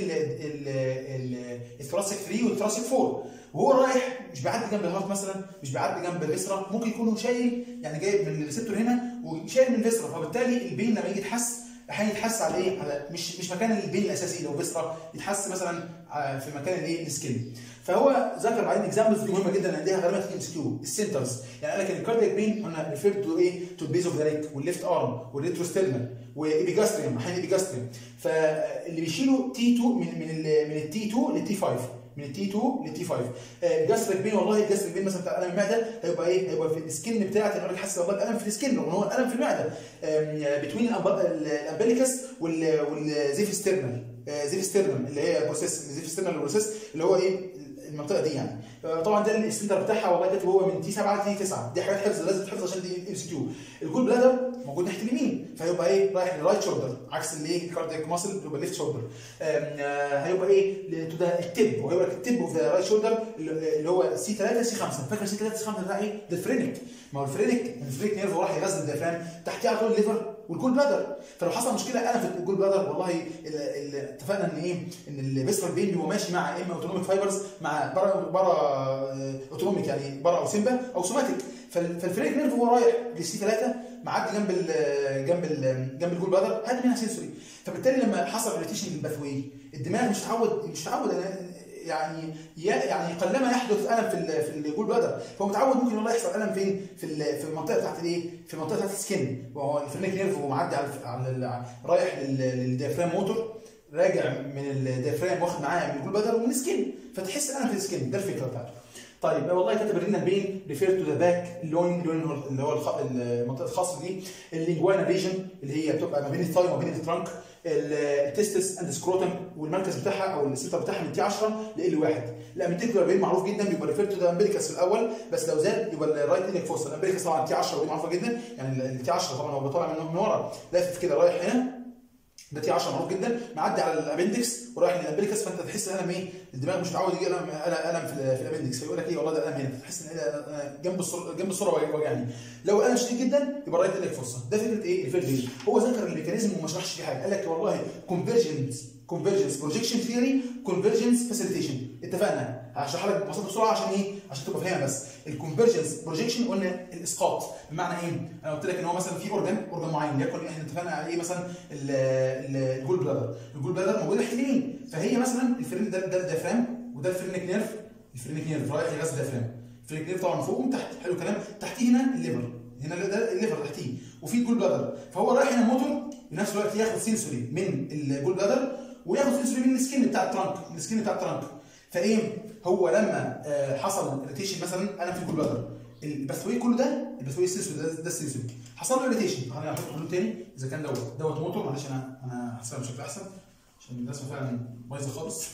الثراسيك 3 والثراسيك 4 وهو رايح مش بيعدي جنب الهارت مثلا مش بيعدي جنب الفيسرا ممكن يكون شايل يعني جايب من الريسبتور هنا وشايل من الفيسرا فبالتالي البين لما يجي يتحس احيانا يتحس على ايه؟ على مش مش مكان البين الاساسي لو فيسرا يتحس مثلا في مكان الايه؟ السكين فهو ذكر بعدين اكزامبلز دي مهمه جدا لان دي غالبا تيجي ام اس كيو السنترز يعني قال لك الكاردياك بين قلنا ريفيرد تو ايه؟ تو البيز اوف ذا ليج والليفت ارم والريتروستيرنال وايبيجاستريوم احيانا ايبيجاستريوم فاللي بيشيلوا تي 2 من من ال من التي 2 للتي 5 من التي 2 للتي 5 الجاستريك بين والله الجاستريك بين مثلا بتاع الم المعده هيبقى ايه؟ هيبقى في السكن بتاعت الراجل حاسس والله بالم في السكن رغم ان هو الالم في المعده بتوين الامبليكس والزيف ستيرنال زيف ستيرنال اللي هي بروسيس زيف ستيرنال بروسيس اللي هو ايه المنطقه دي يعني طبعا ده السنتر بتاعها والله كاتب هو من تي 7 لتي 9 دي حاجات حفظ لازم تحفظ عشان دي ام سي كيو الجول بلادر موجود ناحيه اليمين فهيبقى ايه رايح للرايت شولدر عكس الايه الكاردياك ماسل يبقى ليفت شولدر هيبقى ايه تو ده التب وهيبقى التب اوف ذا رايت شولدر اللي هو سي 3 سي 5 فاكر سي 3 سي 5 ده ايه ده الفرينك ما هو الفرينك الفرينك نيرف راح يغذي الديافرام تحتيه على طول الليفر والجول بلادر فلو حصل مشكله انا في الجول بلادر والله اتفقنا ان ايه ان الفيسرال بين بيبقى ماشي مع اما اوتونوميك فايبرز مع برا برا اوتونوميك يعني برا او سيمبا او سوماتيك فالفريق نيرف هو رايح للسي 3 معدي جنب ال جنب ال جنب الجول بلادر هات منها سنسوري فبالتالي لما حصل ريتيشن للباثوي الدماغ مش متعود مش متعود يعني يعني قلما يحدث الم في في الجول بلادر فهو متعود ممكن والله يحصل الم فين في في المنطقه بتاعت الايه في المنطقه بتاعت السكن وهو الفرنيك نيرف هو معدي على على رايح للديافرام موتور راجع من الديافرام واخد معاه من الجول بلادر ومن السكين فتحس الم في السكين ده الفكره بتاعته طيب والله كاتب الرينا بين ريفير تو ذا باك اللون اللون اللي هو الخ- المنطقه الخاصه دي اللينجوانا ريجن اللي هي بتبقى ما بين الثاي وما بين الترانك التستس اند سكروتم والمركز بتاعها او السنتر بتاعها من تي 10 ل 1 الامبيتيكولار 40 معروف جدا بيبقى ريفير تو ذا امبيريكس في الاول بس لو زاد يبقى الرايت ايلك فوسا الامبيريكس طبعا تي 10 ودي معروفه جدا يعني التي 10 طبعا هو طالع من من ورا لافف كده رايح هنا ده تي 10 معروف جدا معدي على الابندكس ورايح للامبريكس فانت تحس الالم ايه الدماغ مش متعود يجي الم الم الم في, ال- في الابندكس فيقول لك ايه والله ده الم هنا تحس ان إيه ده أنا جنب الصوره جنب الصوره وجع- وجعني لو الالم شديد جدا يبقى رايت ايدك فرصه ده فكره ايه الفيلد دي هو ذكر الميكانيزم وما شرحش فيه حاجه قال لك والله كونفرجنس كونفرجنس بروجيكشن ثيوري كونفرجنس فاسيليتيشن اتفقنا هشرح لك ببساطه بسرعه عشان ايه عشان تبقى فاهمها بس الكونفرجنس بروجيكشن قلنا الاسقاط بمعنى ايه انا قلت لك ان هو مثلا في اورجان اورجان معين ليكن احنا اتفقنا على ايه مثلا ال- ال- الجول بلادر الجول بلادر موجود ناحيه اليمين فهي مثلا الفرين ده ده الديافرام وده الفرينك نيرف الفرينك نيرف رايح يغذي الديافرام الفرينك نيرف طبعا فوق وتحت حلو الكلام تحتيه هنا الليفر هنا ده الليفر تحتيه وفي الجول بلادر فهو رايح هنا موتور في نفس الوقت ياخد سنسوري من الجول بلادر وياخد سنسوري من السكين بتاع الترانك من السكين بتاع الترانك فايه هو لما آه، حصل اريتيشن مثلا انا في الجول بلادر البثوي كله ده البثوي السنسوري ده, ده السنسوري حصل له اريتيشن انا هحط حلول تاني اذا كان دوت دوت موتور معلش انا انا هحسبها بشكل احسن عشان الرسمه فعلا بايظه خالص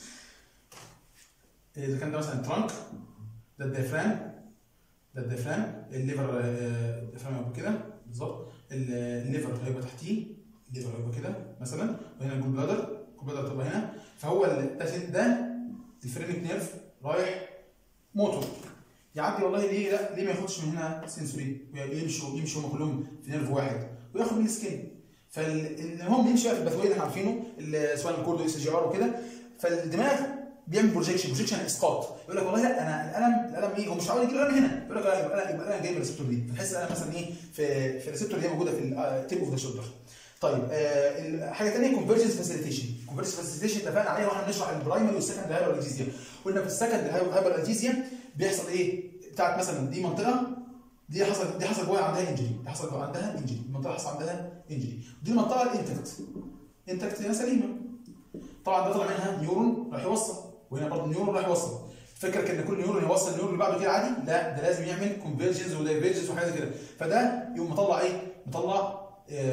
اذا كان ده مثلا ترانك ده الديافرام ده الديافرام الليفر آه، الديافرام هيبقى كده بالظبط ال- الليفر هيبقى تحتيه الليفر هيبقى كده مثلا وهنا الجول بلادر الجول بلادر تبقى هنا فهو ال- ده ده الفرينك نيرف رايح موتور يعدي والله ليه لا ليه ما ياخدش من هنا سنسوري ويمشوا يمشوا هم كلهم في نيرف واحد وياخد من السكين فالمهم يمشي بقى في البثويه اللي احنا عارفينه سواء كورد اس جي ار وكده فالدماغ بيعمل بروجيكشن بروجيكشن اسقاط يقول لك والله لا انا الالم الالم ايه هو مش عاوز يجي الالم هنا يقول لك لا يبقى انا يبقى انا جايب الريسبتور دي فتحس الالم مثلا ايه في في الريسبتور اللي هي موجوده في التيب اوف ذا شولدر طيب آه حاجه ثانيه كونفرجنس فاسيليتيشن كونفرجنس فاسيليتيشن اتفقنا عليها واحنا بنشرح البرايمري والسكند هايبر الجيزيا قلنا في السكند هايبر الجيزيا بيحصل ايه بتاعت مثلا دي منطقه دي حصل دي حصل جواها عندها انجري دي حصل جواها عندها انجري المنطقه حصل عندها انجري دي المنطقه الانتكت انتكت هي سليمه طبعا ده طلع منها نيورون راح يوصل وهنا برضه نيورون راح يوصل فكرك ان كل نيورون يوصل النيورون اللي بعده كده عادي لا ده لازم يعمل كونفرجنس ودايفرجنس وحاجات كده فده يقوم مطلع ايه مطلع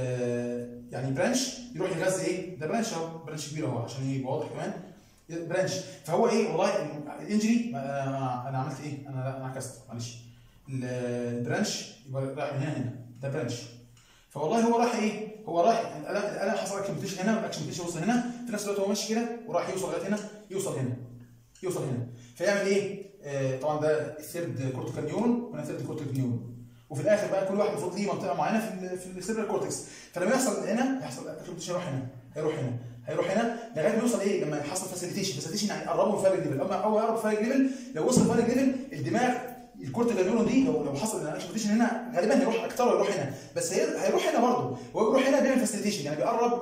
آه يعني برانش يروح يغذي ايه ده برانش اهو برانش كبير اهو عشان يبقى واضح كمان برانش فهو ايه والله الانجري انا أنا عملت ايه انا انا عكست معلش البرانش يبقى رايح من هنا هنا ده برانش فوالله هو راح ايه هو راح الالم الالم حصل اكشن هنا والاكشن يوصل هنا في نفس الوقت هو ماشي كده وراح يوصل لغايه هنا يوصل هنا يوصل هنا فيعمل ايه آه طبعا ده الثيرد كورتيكال نيورون وانا ثيرد كورتيكال نيورون وفي الاخر بقى كل واحد المفروض ليه منطقه معينه في ال في السيربرال كورتكس فلما يحصل هنا يحصل اكشن يروح هنا هيروح هنا هيروح هنا لغايه ما يوصل ايه لما يحصل فاسيليتيشن فاسيليتيشن يعني قربوا من فارج ليفل اما اول يقرب فارج ليفل لو وصل فارج ليفل الدماغ الكورتيكال نيورون دي لو لو حصل الاكشن هنا غالبا هيروح اكتر ويروح هنا بس هي- هيروح هنا برضه هو بيروح هنا بيعمل فاسيليتيشن يعني بيقرب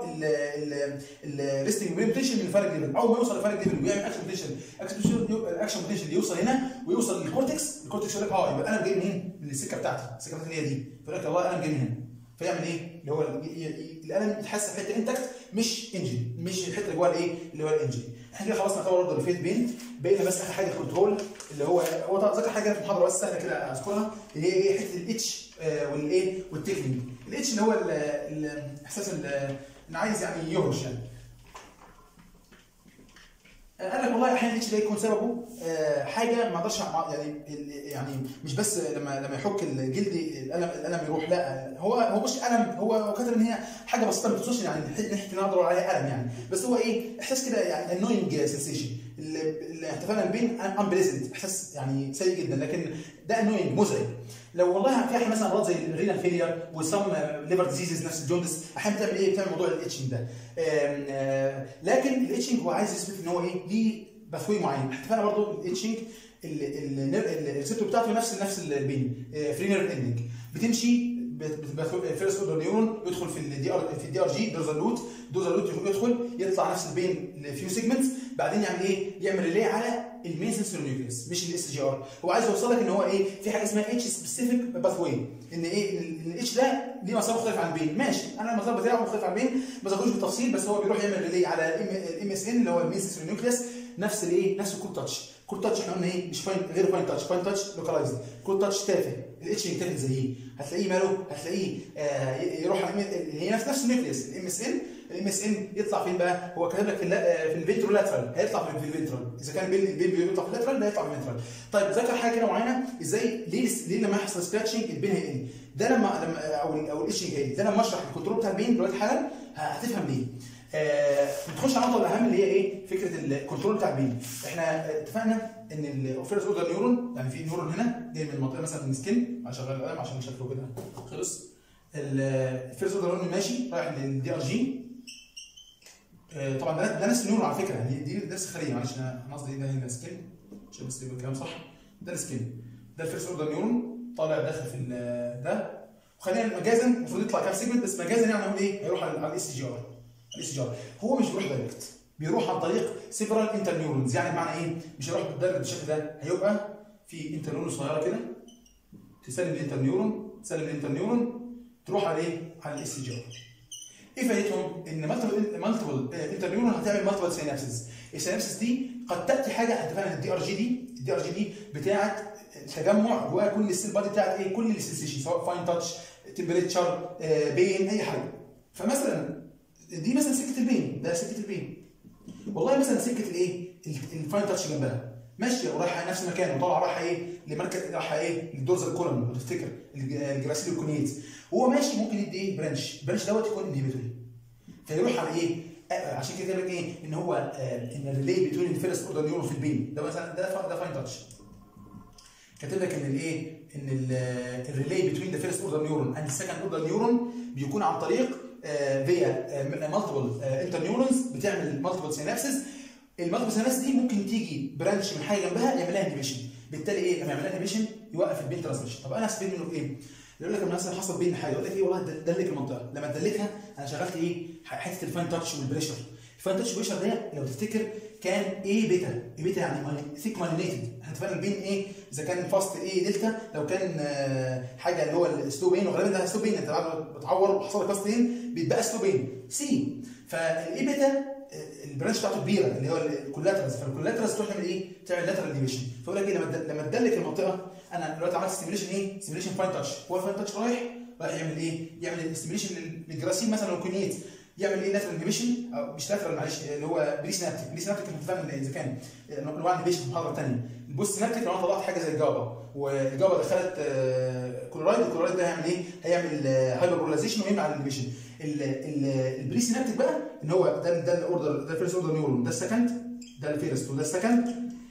الريستنج بوتنشال من الفارج ليفل اول ما يوصل للفارج ليفل ويعمل اكشن بوتنشال الاكشن بوتنشال يوصل هنا ويوصل للكورتكس الكورتكس يقول لك اه يبقى انا جاي منين؟ من السكه بتاعتي السكه بتاعتي اللي هي دي فيقول لك والله انا جاي من هنا فيعمل ايه؟ اللي هو ي- ي- الالم يتحس في حته انتكت مش انجري مش الحته اللي جوه الايه؟ اللي هو الانجري احنا كده خلصنا طبعا برضه الفيت بين بقينا بس اخر حاجه الكنترول اللي هو هو طبعا ذكر حاجه في المحاضره بس سهله كده اذكرها اللي هي ايه حته الاتش والايه والتكنيك الاتش اللي هو ال- ال- احساس ال- ان عايز يعني يهرش يعني قال لك والله احيانا الاتش ده يكون سببه آه، حاجه ما اقدرش أع- يعني ال- يعني مش بس لما لما يحك الجلد الالم الالم يروح لا هو هو مش الم هو هو كاتب ان هي حاجه بسيطه ما بتوصلش يعني ناحيه ناحية ان أنا اقدر أقول عليها الم يعني بس هو ايه احساس كده يعني انوينج سنسيشن اللي اتفقنا البين امبليزنت احساس يعني سيء جدا لكن ده انوينج مزعج لو والله في احيانا مثلا امراض زي الرينال فيلير وسم ليفر ديزيزز نفس الجوندس احيانا بتعمل ايه؟ بتعمل موضوع الاتشنج ده آم، آه، لكن الاتشنج هو عايز يثبت ان هو ايه؟ ليه باثوي معين اتفقنا برضو الاتشنج الريسبتور بتاعته نفس نفس البين فري نيرف اندنج بتمشي الفيرست اوردر نيورون يدخل في الدي ار في الدي ار جي دورزال روت دورزال روت يدخل يطلع نفس البين فيو سيجمنتس بعدين يعمل ايه؟ يعمل ريلي على المين سنسور نيوكليس مش الاس جي ار هو عايز يوصل لك ان هو ايه في حاجه اسمها اتش سبيسيفيك باث واي ان ايه ان الاتش ده ليه مسار مختلف عن البين ماشي انا المسار بتاعه مختلف عن البين ما ذكروش بالتفصيل بس هو بيروح يعمل ريلي على الام اس ان اللي هو المين سنسور نيوكليس نفس الايه نفس الكول تاتش كول تاتش احنا قلنا ايه مش فاين غير فاين تاتش فاين تاتش لوكالايزد كول تاتش تافه الاتش ينتفع زيه هتلاقيه ماله هتلاقيه آه يروح على هي نفس نفس النيوكليس الام اس ان الام اس ان يطلع فين بقى؟ هو كاتب لك في, في الفنترولاترال هيطلع في الفنترال اذا كان البين البين بيطلع في اللاترال ده هيطلع في الفنترال طيب ذكر حاجه كده معينه ازاي ليه ليه لما يحصل سكراتشنج البين هيقل ده لما لما او او الاتش هيقل ده لما اشرح الكنترول بتاع البين دلوقتي حالا هتفهم ليه آه نخش على النقطه الاهم اللي هي ايه؟ فكره الكنترول بتاع البين. احنا اتفقنا ان الفيرست اوردر نيورون يعني في نيورون هنا جاي من منطقه مثلا من سكين هشغل القلم عشان شكله كده خلص. الفيرست اوردر نيورون ماشي رايح للدي ار جي آه طبعا ده ده نفس النيورون على فكره يعني دي ده الخليه معلش انا قصدي ده هنا سكين عشان بس يبقى الكلام صح ده السكين ده الفيرست اوردر نيورون طالع داخل في ده وخلينا مجازا المفروض يطلع كام سيجمنت بس مجازا يعني نقول ايه؟ هيروح على الاس جي ار الاس جي ار هو مش بيروح دايركت بيروح عن طريق سيفرال انتر نيورونز يعني بمعنى ايه؟ مش هيروح بالدايركت بالشكل ده هيبقى في انتر نيورون صغيره كده تسلم الانتر نيورون تسلم الانتر نيورون تروح على ايه؟ على الاس جي ار ايه فائدتهم؟ ان مالتيبل انتر نيورون هتعمل مالتيبل سينابسز السينابسز دي قد تاتي حاجه اتفقنا الدي ار جي دي الدي ار جي دي بتاعه التجمع جواها كل السيل بادي بتاعت ايه؟ كل السنسيشن سواء فاين تاتش تمبريتشر بين اي حاجه فمثلا دي مثلا سكه البين ده سكه البين والله مثلا سكه الايه الفاين تاتش جنبها ماشيه ورايحه نفس المكان وطالعه رايحه ايه لمركز رايحه ايه للدورزال كولوم لو تفتكر الجراسيل الكونيت وهو ماشي ممكن يدي ايه برانش البرانش دوت يكون انهبيتوري فيروح على ايه آه عشان كده لك ايه ان هو آه ان الريلي بتوين الفيرست اوردر نيورون في البين ده مثلا ده ده فاين تاتش كاتب لك ان الايه ان الريلي بتوين ذا فيرست اوردر نيورون اند سكند اوردر نيورون بيكون عن طريق فيا مالتيبل انتر نيورونز بتعمل مالتيبل سينابسز المالتيبل سينابسز دي ممكن تيجي برانش من حاجه جنبها يعمل لها انهبيشن بالتالي ايه لما يعمل لها انهبيشن يوقف البين ترانسميشن طب انا هستفيد منه بايه؟ يقول لك مثلا حصل بين حاجه يقول لك ايه والله دلك المنطقه لما تدلكها انا شغلت ايه حته الفاين تاتش والبريشر الفاين تاتش والبريشر ده لو تفتكر كان ايه بيتا ايه بيتا يعني ثيك مالينيتد هنتفرق بين ايه اذا كان فاست ايه دلتا لو كان آه حاجه اللي هو السلو بين وغالبا ده سلو بين انت بعد ما بتعور وحصل لك فاستين بيتبقى سلو بين سي فالايه بيتا البرانش بتاعته كبيره اللي هو الكولاترز فالكولاترز تروح تعمل ايه؟ تعمل لاترال ديفيشن فيقول لك ايه لما لما تدلك المنطقه انا دلوقتي عملت ستيميليشن ايه؟ ستيميليشن فاين تاتش هو الفاين تاتش رايح رايح يعمل ايه؟ يعمل ستيميليشن للجراسين مثلا والكونيت يعمل ايه لاترال انهبيشن او مش لاترال معلش اللي هو بري سينابتيك بري سينابتيك انت فاهم اذا كان انواع انهبيشن في محاضره ثانيه البوست سينابتيك لو انا طلعت حاجه زي الجابا والجابا دخلت كلورايد الكلورايد ده هيعمل ايه؟ هيعمل هايبر بولاريزيشن ويمنع الانهبيشن البري سينابتيك بقى ان هو ده ده الاوردر ده الفيرست اوردر نيورون ده السكند ده الفيرست وده السكند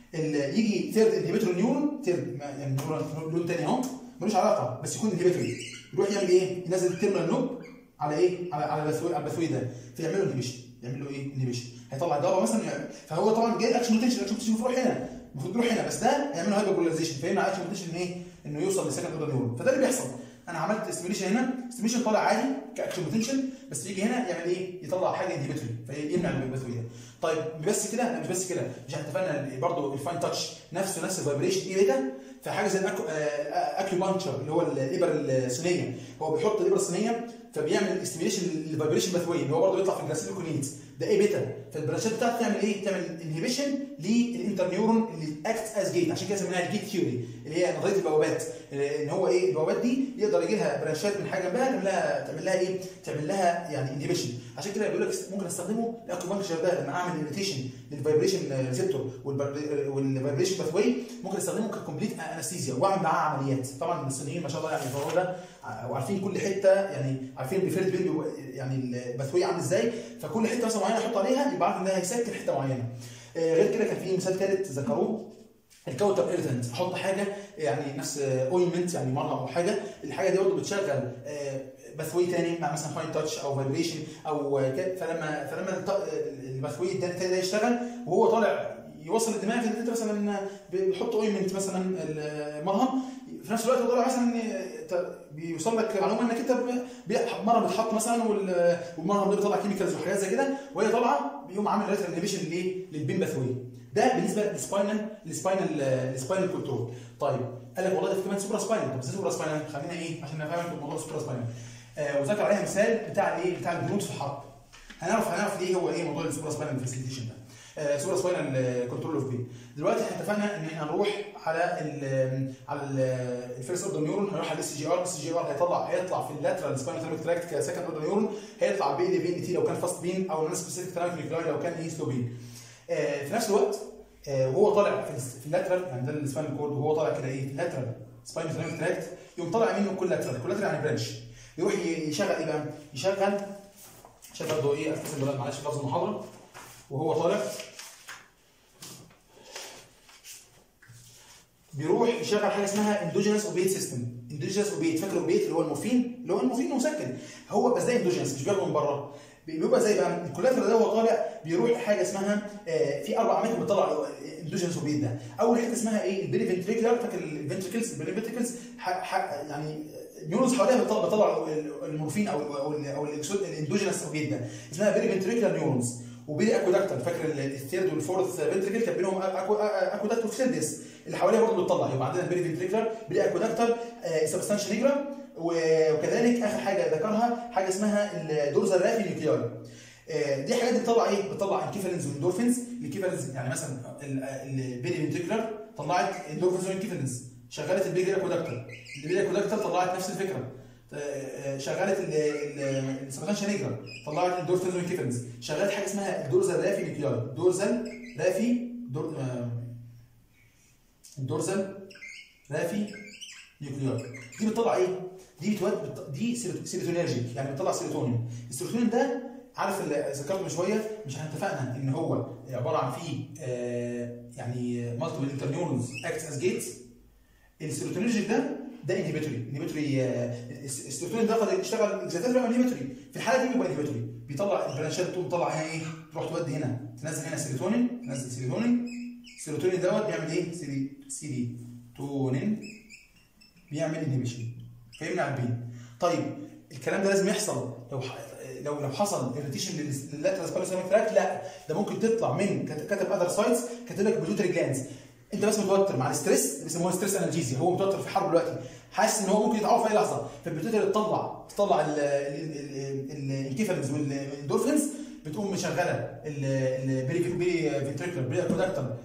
يجي ثيرد انهبيتور نيورون ثيرد يعني نيورون لون ثاني اهو ملوش علاقه بس يكون انهبيتوري يروح يعمل ايه؟ ينزل التيرمينال نوب على ايه؟ على على البثوي على البثوي ده فيعمل له انهبيشن يعمل له ايه؟ انهبيشن هيطلع جابا مثلا فهو طبعا جاي اكشن بوتنشال الاكشن بوتنشال المفروض يروح هنا المفروض يروح هنا بس ده هيعمل له هايبر بولاريزيشن فيمنع اكشن بوتنشال ايه؟ انه يوصل لسكند اوردر نيورون فده اللي بيحصل انا عملت استيميليشن هنا استيميليشن طالع عادي كاكشن بوتنشال بس يجي هنا يعمل ايه؟ يطلع حاجه انهبيتوري فيمنع البثوي ده طيب بس كده لا مش بس كده مش احنا اتفقنا برضه الفاين تاتش نفسه نفس الفايبريشن ايه بيتا فحاجه زي الاكيو بانشر اللي هو الابر الصينيه هو بيحط الابره الصينيه فبيعمل استيميليشن للفايبريشن باثوي اللي هو برضه يطلع في الجلاسيلوكونيت ده ايه بيتا فالبرانشات بتاعته تعمل ايه؟ تعمل انهبيشن للانتر نيورون اللي اكت از جيت عشان كده سميناها الجيت ثيوري اللي هي نظريه البوابات ان هو ايه البوابات دي يقدر يجي لها برانشات من حاجه جنبها تعمل لها تعمل لها ايه؟ تعمل لها يعني انهبيشن عشان كده بيقول لك ممكن استخدمه الاكيو بانشر ده لما اعمل انيتيشن للفايبريشن ريسبتور والفايبريشن باثوي ممكن استخدمه ككومبليت انستيزيا واعمل معاه عمليات طبعا الصينيين ما شاء الله يعني الموضوع ده وعارفين كل حته يعني عارفين البيفيرد بيلد يعني البثويه عامل ازاي فكل حته مثلا معينه احط عليها يبقى عارف ان ده هيسكن حته معينه آه غير كده كان في مثال ثالث ذكروه الكاوتر ايرتنت احط حاجه يعني نفس اوينمنت يعني مرهم او حاجه الحاجه دي برضه بتشغل آه بثوي تاني مع مثلا فاين تاتش او فايبريشن او فلما فلما البثوي التاني ده يشتغل وهو طالع يوصل الدماغ ان انت مثلا بتحط اوينمنت مثلا المرهم في نفس الوقت طبعا مثلا ت- بيوصل لك معلومه انك انت ب- بي- مره بتحط مثلا وال- ومره بيطلع كيميكالز وحاجات زي كده وهي طالعه بيقوم عامل ريتر انهبيشن للايه؟ للبين باثوي ده بالنسبه للسباينال للسباينال للسباينال كنترول طيب قال لك والله ده في كمان سوبرا سباينال طب ازاي سوبرا سباينال خلينا ايه عشان نفهم انتوا موضوع السوبرا سباينال آه وذكر عليها مثال بتاع الايه بتاع الجنود في الحرب هنعرف هنعرف ليه هو ايه موضوع السوبرا سباينال فاسيليتيشن ده آه سوبرا سباينال كنترول اوف بين دلوقتي احنا اتفقنا ان احنا هنروح على ال على الفيرست اوردر نيورون هنروح على الاس جي ار الاس جي ار هيطلع هيطلع في اللاترال سباينال ثيرميك تراكت كسكند اوردر نيورون هيطلع بي ال بي ان تي لو كان فاست بين او نون سبيسيفيك ثيرميك نيوكلاي لو كان ايه سلو بين آه في نفس الوقت آه وهو طالع في, الس- في اللاترال يعني ده السباينال كورد وهو طالع كده ايه في اللاترال سباينال ثيرميك تراكت يقوم طالع منه كل لاترال كل لاترال يعني برانش يروح ي- يشغل ايه بقى؟ يشغل شغل برضه ايه افتكر دلوقتي معلش في لفظ المحاضره وهو طالع بيروح يشغل حاجه اسمها اندوجينس اوبيت سيستم اندوجينس اوبيت فاكر اوبيت اللي هو المورفين اللي هو المورفين مسكن هو بس ده اندوجينس مش بياخده من بره بيبقى زي بقى الكولاترا ده وهو طالع بيروح حاجه اسمها آه، في اربع اماكن بتطلع اندوجينس اوبيت ده اول حته اسمها ايه البيري فنتريكولار فاكر الفنتريكلز البيري فنتريكلز يعني نيورونز حواليها بتطلع بتطلع المورفين او او ال- او الإكسو- الاندوجينس اوبيت ده اسمها بيري فنتريكولار نيورونز وبيري اكوداكتال فاكر ال- الثيرد والفورث فنتريكل كان بينهم اكوداكت وفيسندس اللي حواليها برضه بتطلع يبقى عندنا بيري فنتريكولار بيري اكوداكتال سبستانشال نيجرا وكذلك اخر حاجه ذكرها حاجه اسمها الدورزال رافي نيوكليار آه، دي حاجات بتطلع ايه؟ بتطلع انكيفالينز واندورفينز الانكيفالينز يعني مثلا البيري فنتريكولار طلعت اندورفينز وانكيفالينز شغلت البيري اكوداكتال البيري اكوداكتال طلعت نفس الفكره آه، شغلت السبستانشال نيجرا طلعت اندورفينز وانكيفالينز شغلت حاجه اسمها الدورزال رافي نيوكليار دورزال رافي دور آه، الدورزال رافي نيوكليار دي بتطلع ايه؟ دي بتود بت... دي سيروت- سيروتونيرجيك يعني بتطلع سيروتونين السيروتونين ده عارف اللي ذكرته من شويه مش احنا اتفقنا ان هو عباره عن فيه آه يعني مالتيبل انترنيورونز اكت از جيتس السيروتونيرجيك ده ده انهبيتوري انهبيتوري السيروتونين ده قد يشتغل اكزيتاتوري او انهبيتوري في الحاله دي بيبقى انهبيتوري بيطلع البرانشات تقوم تطلع هنا ايه تروح تودي هنا تنزل هنا سيروتونين تنزل سيروتونين السيروتونين دوت بيعمل ايه سيري سيروتونين بيعمل انهبيشن فيمنع البين طيب الكلام ده لازم يحصل لو ح... لو لو حصل اريتيشن لللاترال سباينال تراك لا ده ممكن تطلع من كت- كاتب اذر سايتس كاتب لك بيوتري جلانز انت بس متوتر مع الستريس بيسموها ستريس انالجيزيا هو متوتر في حرب دلوقتي حاسس ان هو ممكن يتعور في اي لحظه فالبيوتري تطلع تطلع الانكيفالينز والاندورفينز بتقوم مشغله البيري بيري فنتريكولار بيري اكوداكتال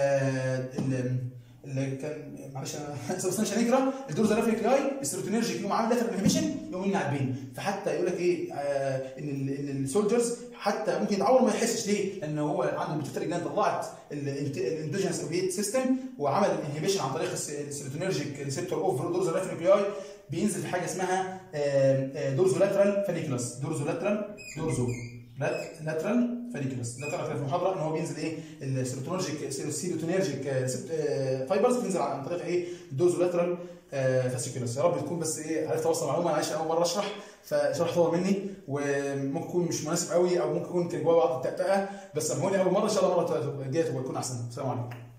اللي كان معلش انا سبستانشال نيجرا الدورز رافيكلاي السيروتونيرجيك يقوم عامل لاترال انهبيشن يقوم يمنع البين فحتى يقول لك ايه آه ان ال ان السولجرز حتى ممكن يتعور ما يحسش ليه؟ لان هو عنده البيتوتري جلاند طلعت الاندوجينس اوبيت سيستم وعمل انهبيشن عن طريق الس- السيروتونيرجيك ريسبتور اوف دورز رافيكلاي بينزل في حاجه اسمها دورزو لاترال فانيكولاس دورزو لاترال دورزو لاترال فانيكولاس ده طلع في المحاضره ان هو بينزل ايه السيروتونيرجيك السيروتونيرجيك فايبرز بتنزل عن طريق ايه الدورزو لاترال فاسيكولاس يا رب تكون بس ايه عرفت اوصل معلومه معلش اول مره اشرح فشرح طول مني وممكن يكون مش مناسب قوي او ممكن يكون كان جواه بعض التأتأة بس سامحوني اول مره ان شاء الله المره الجايه تبقى تكون احسن السلام عليكم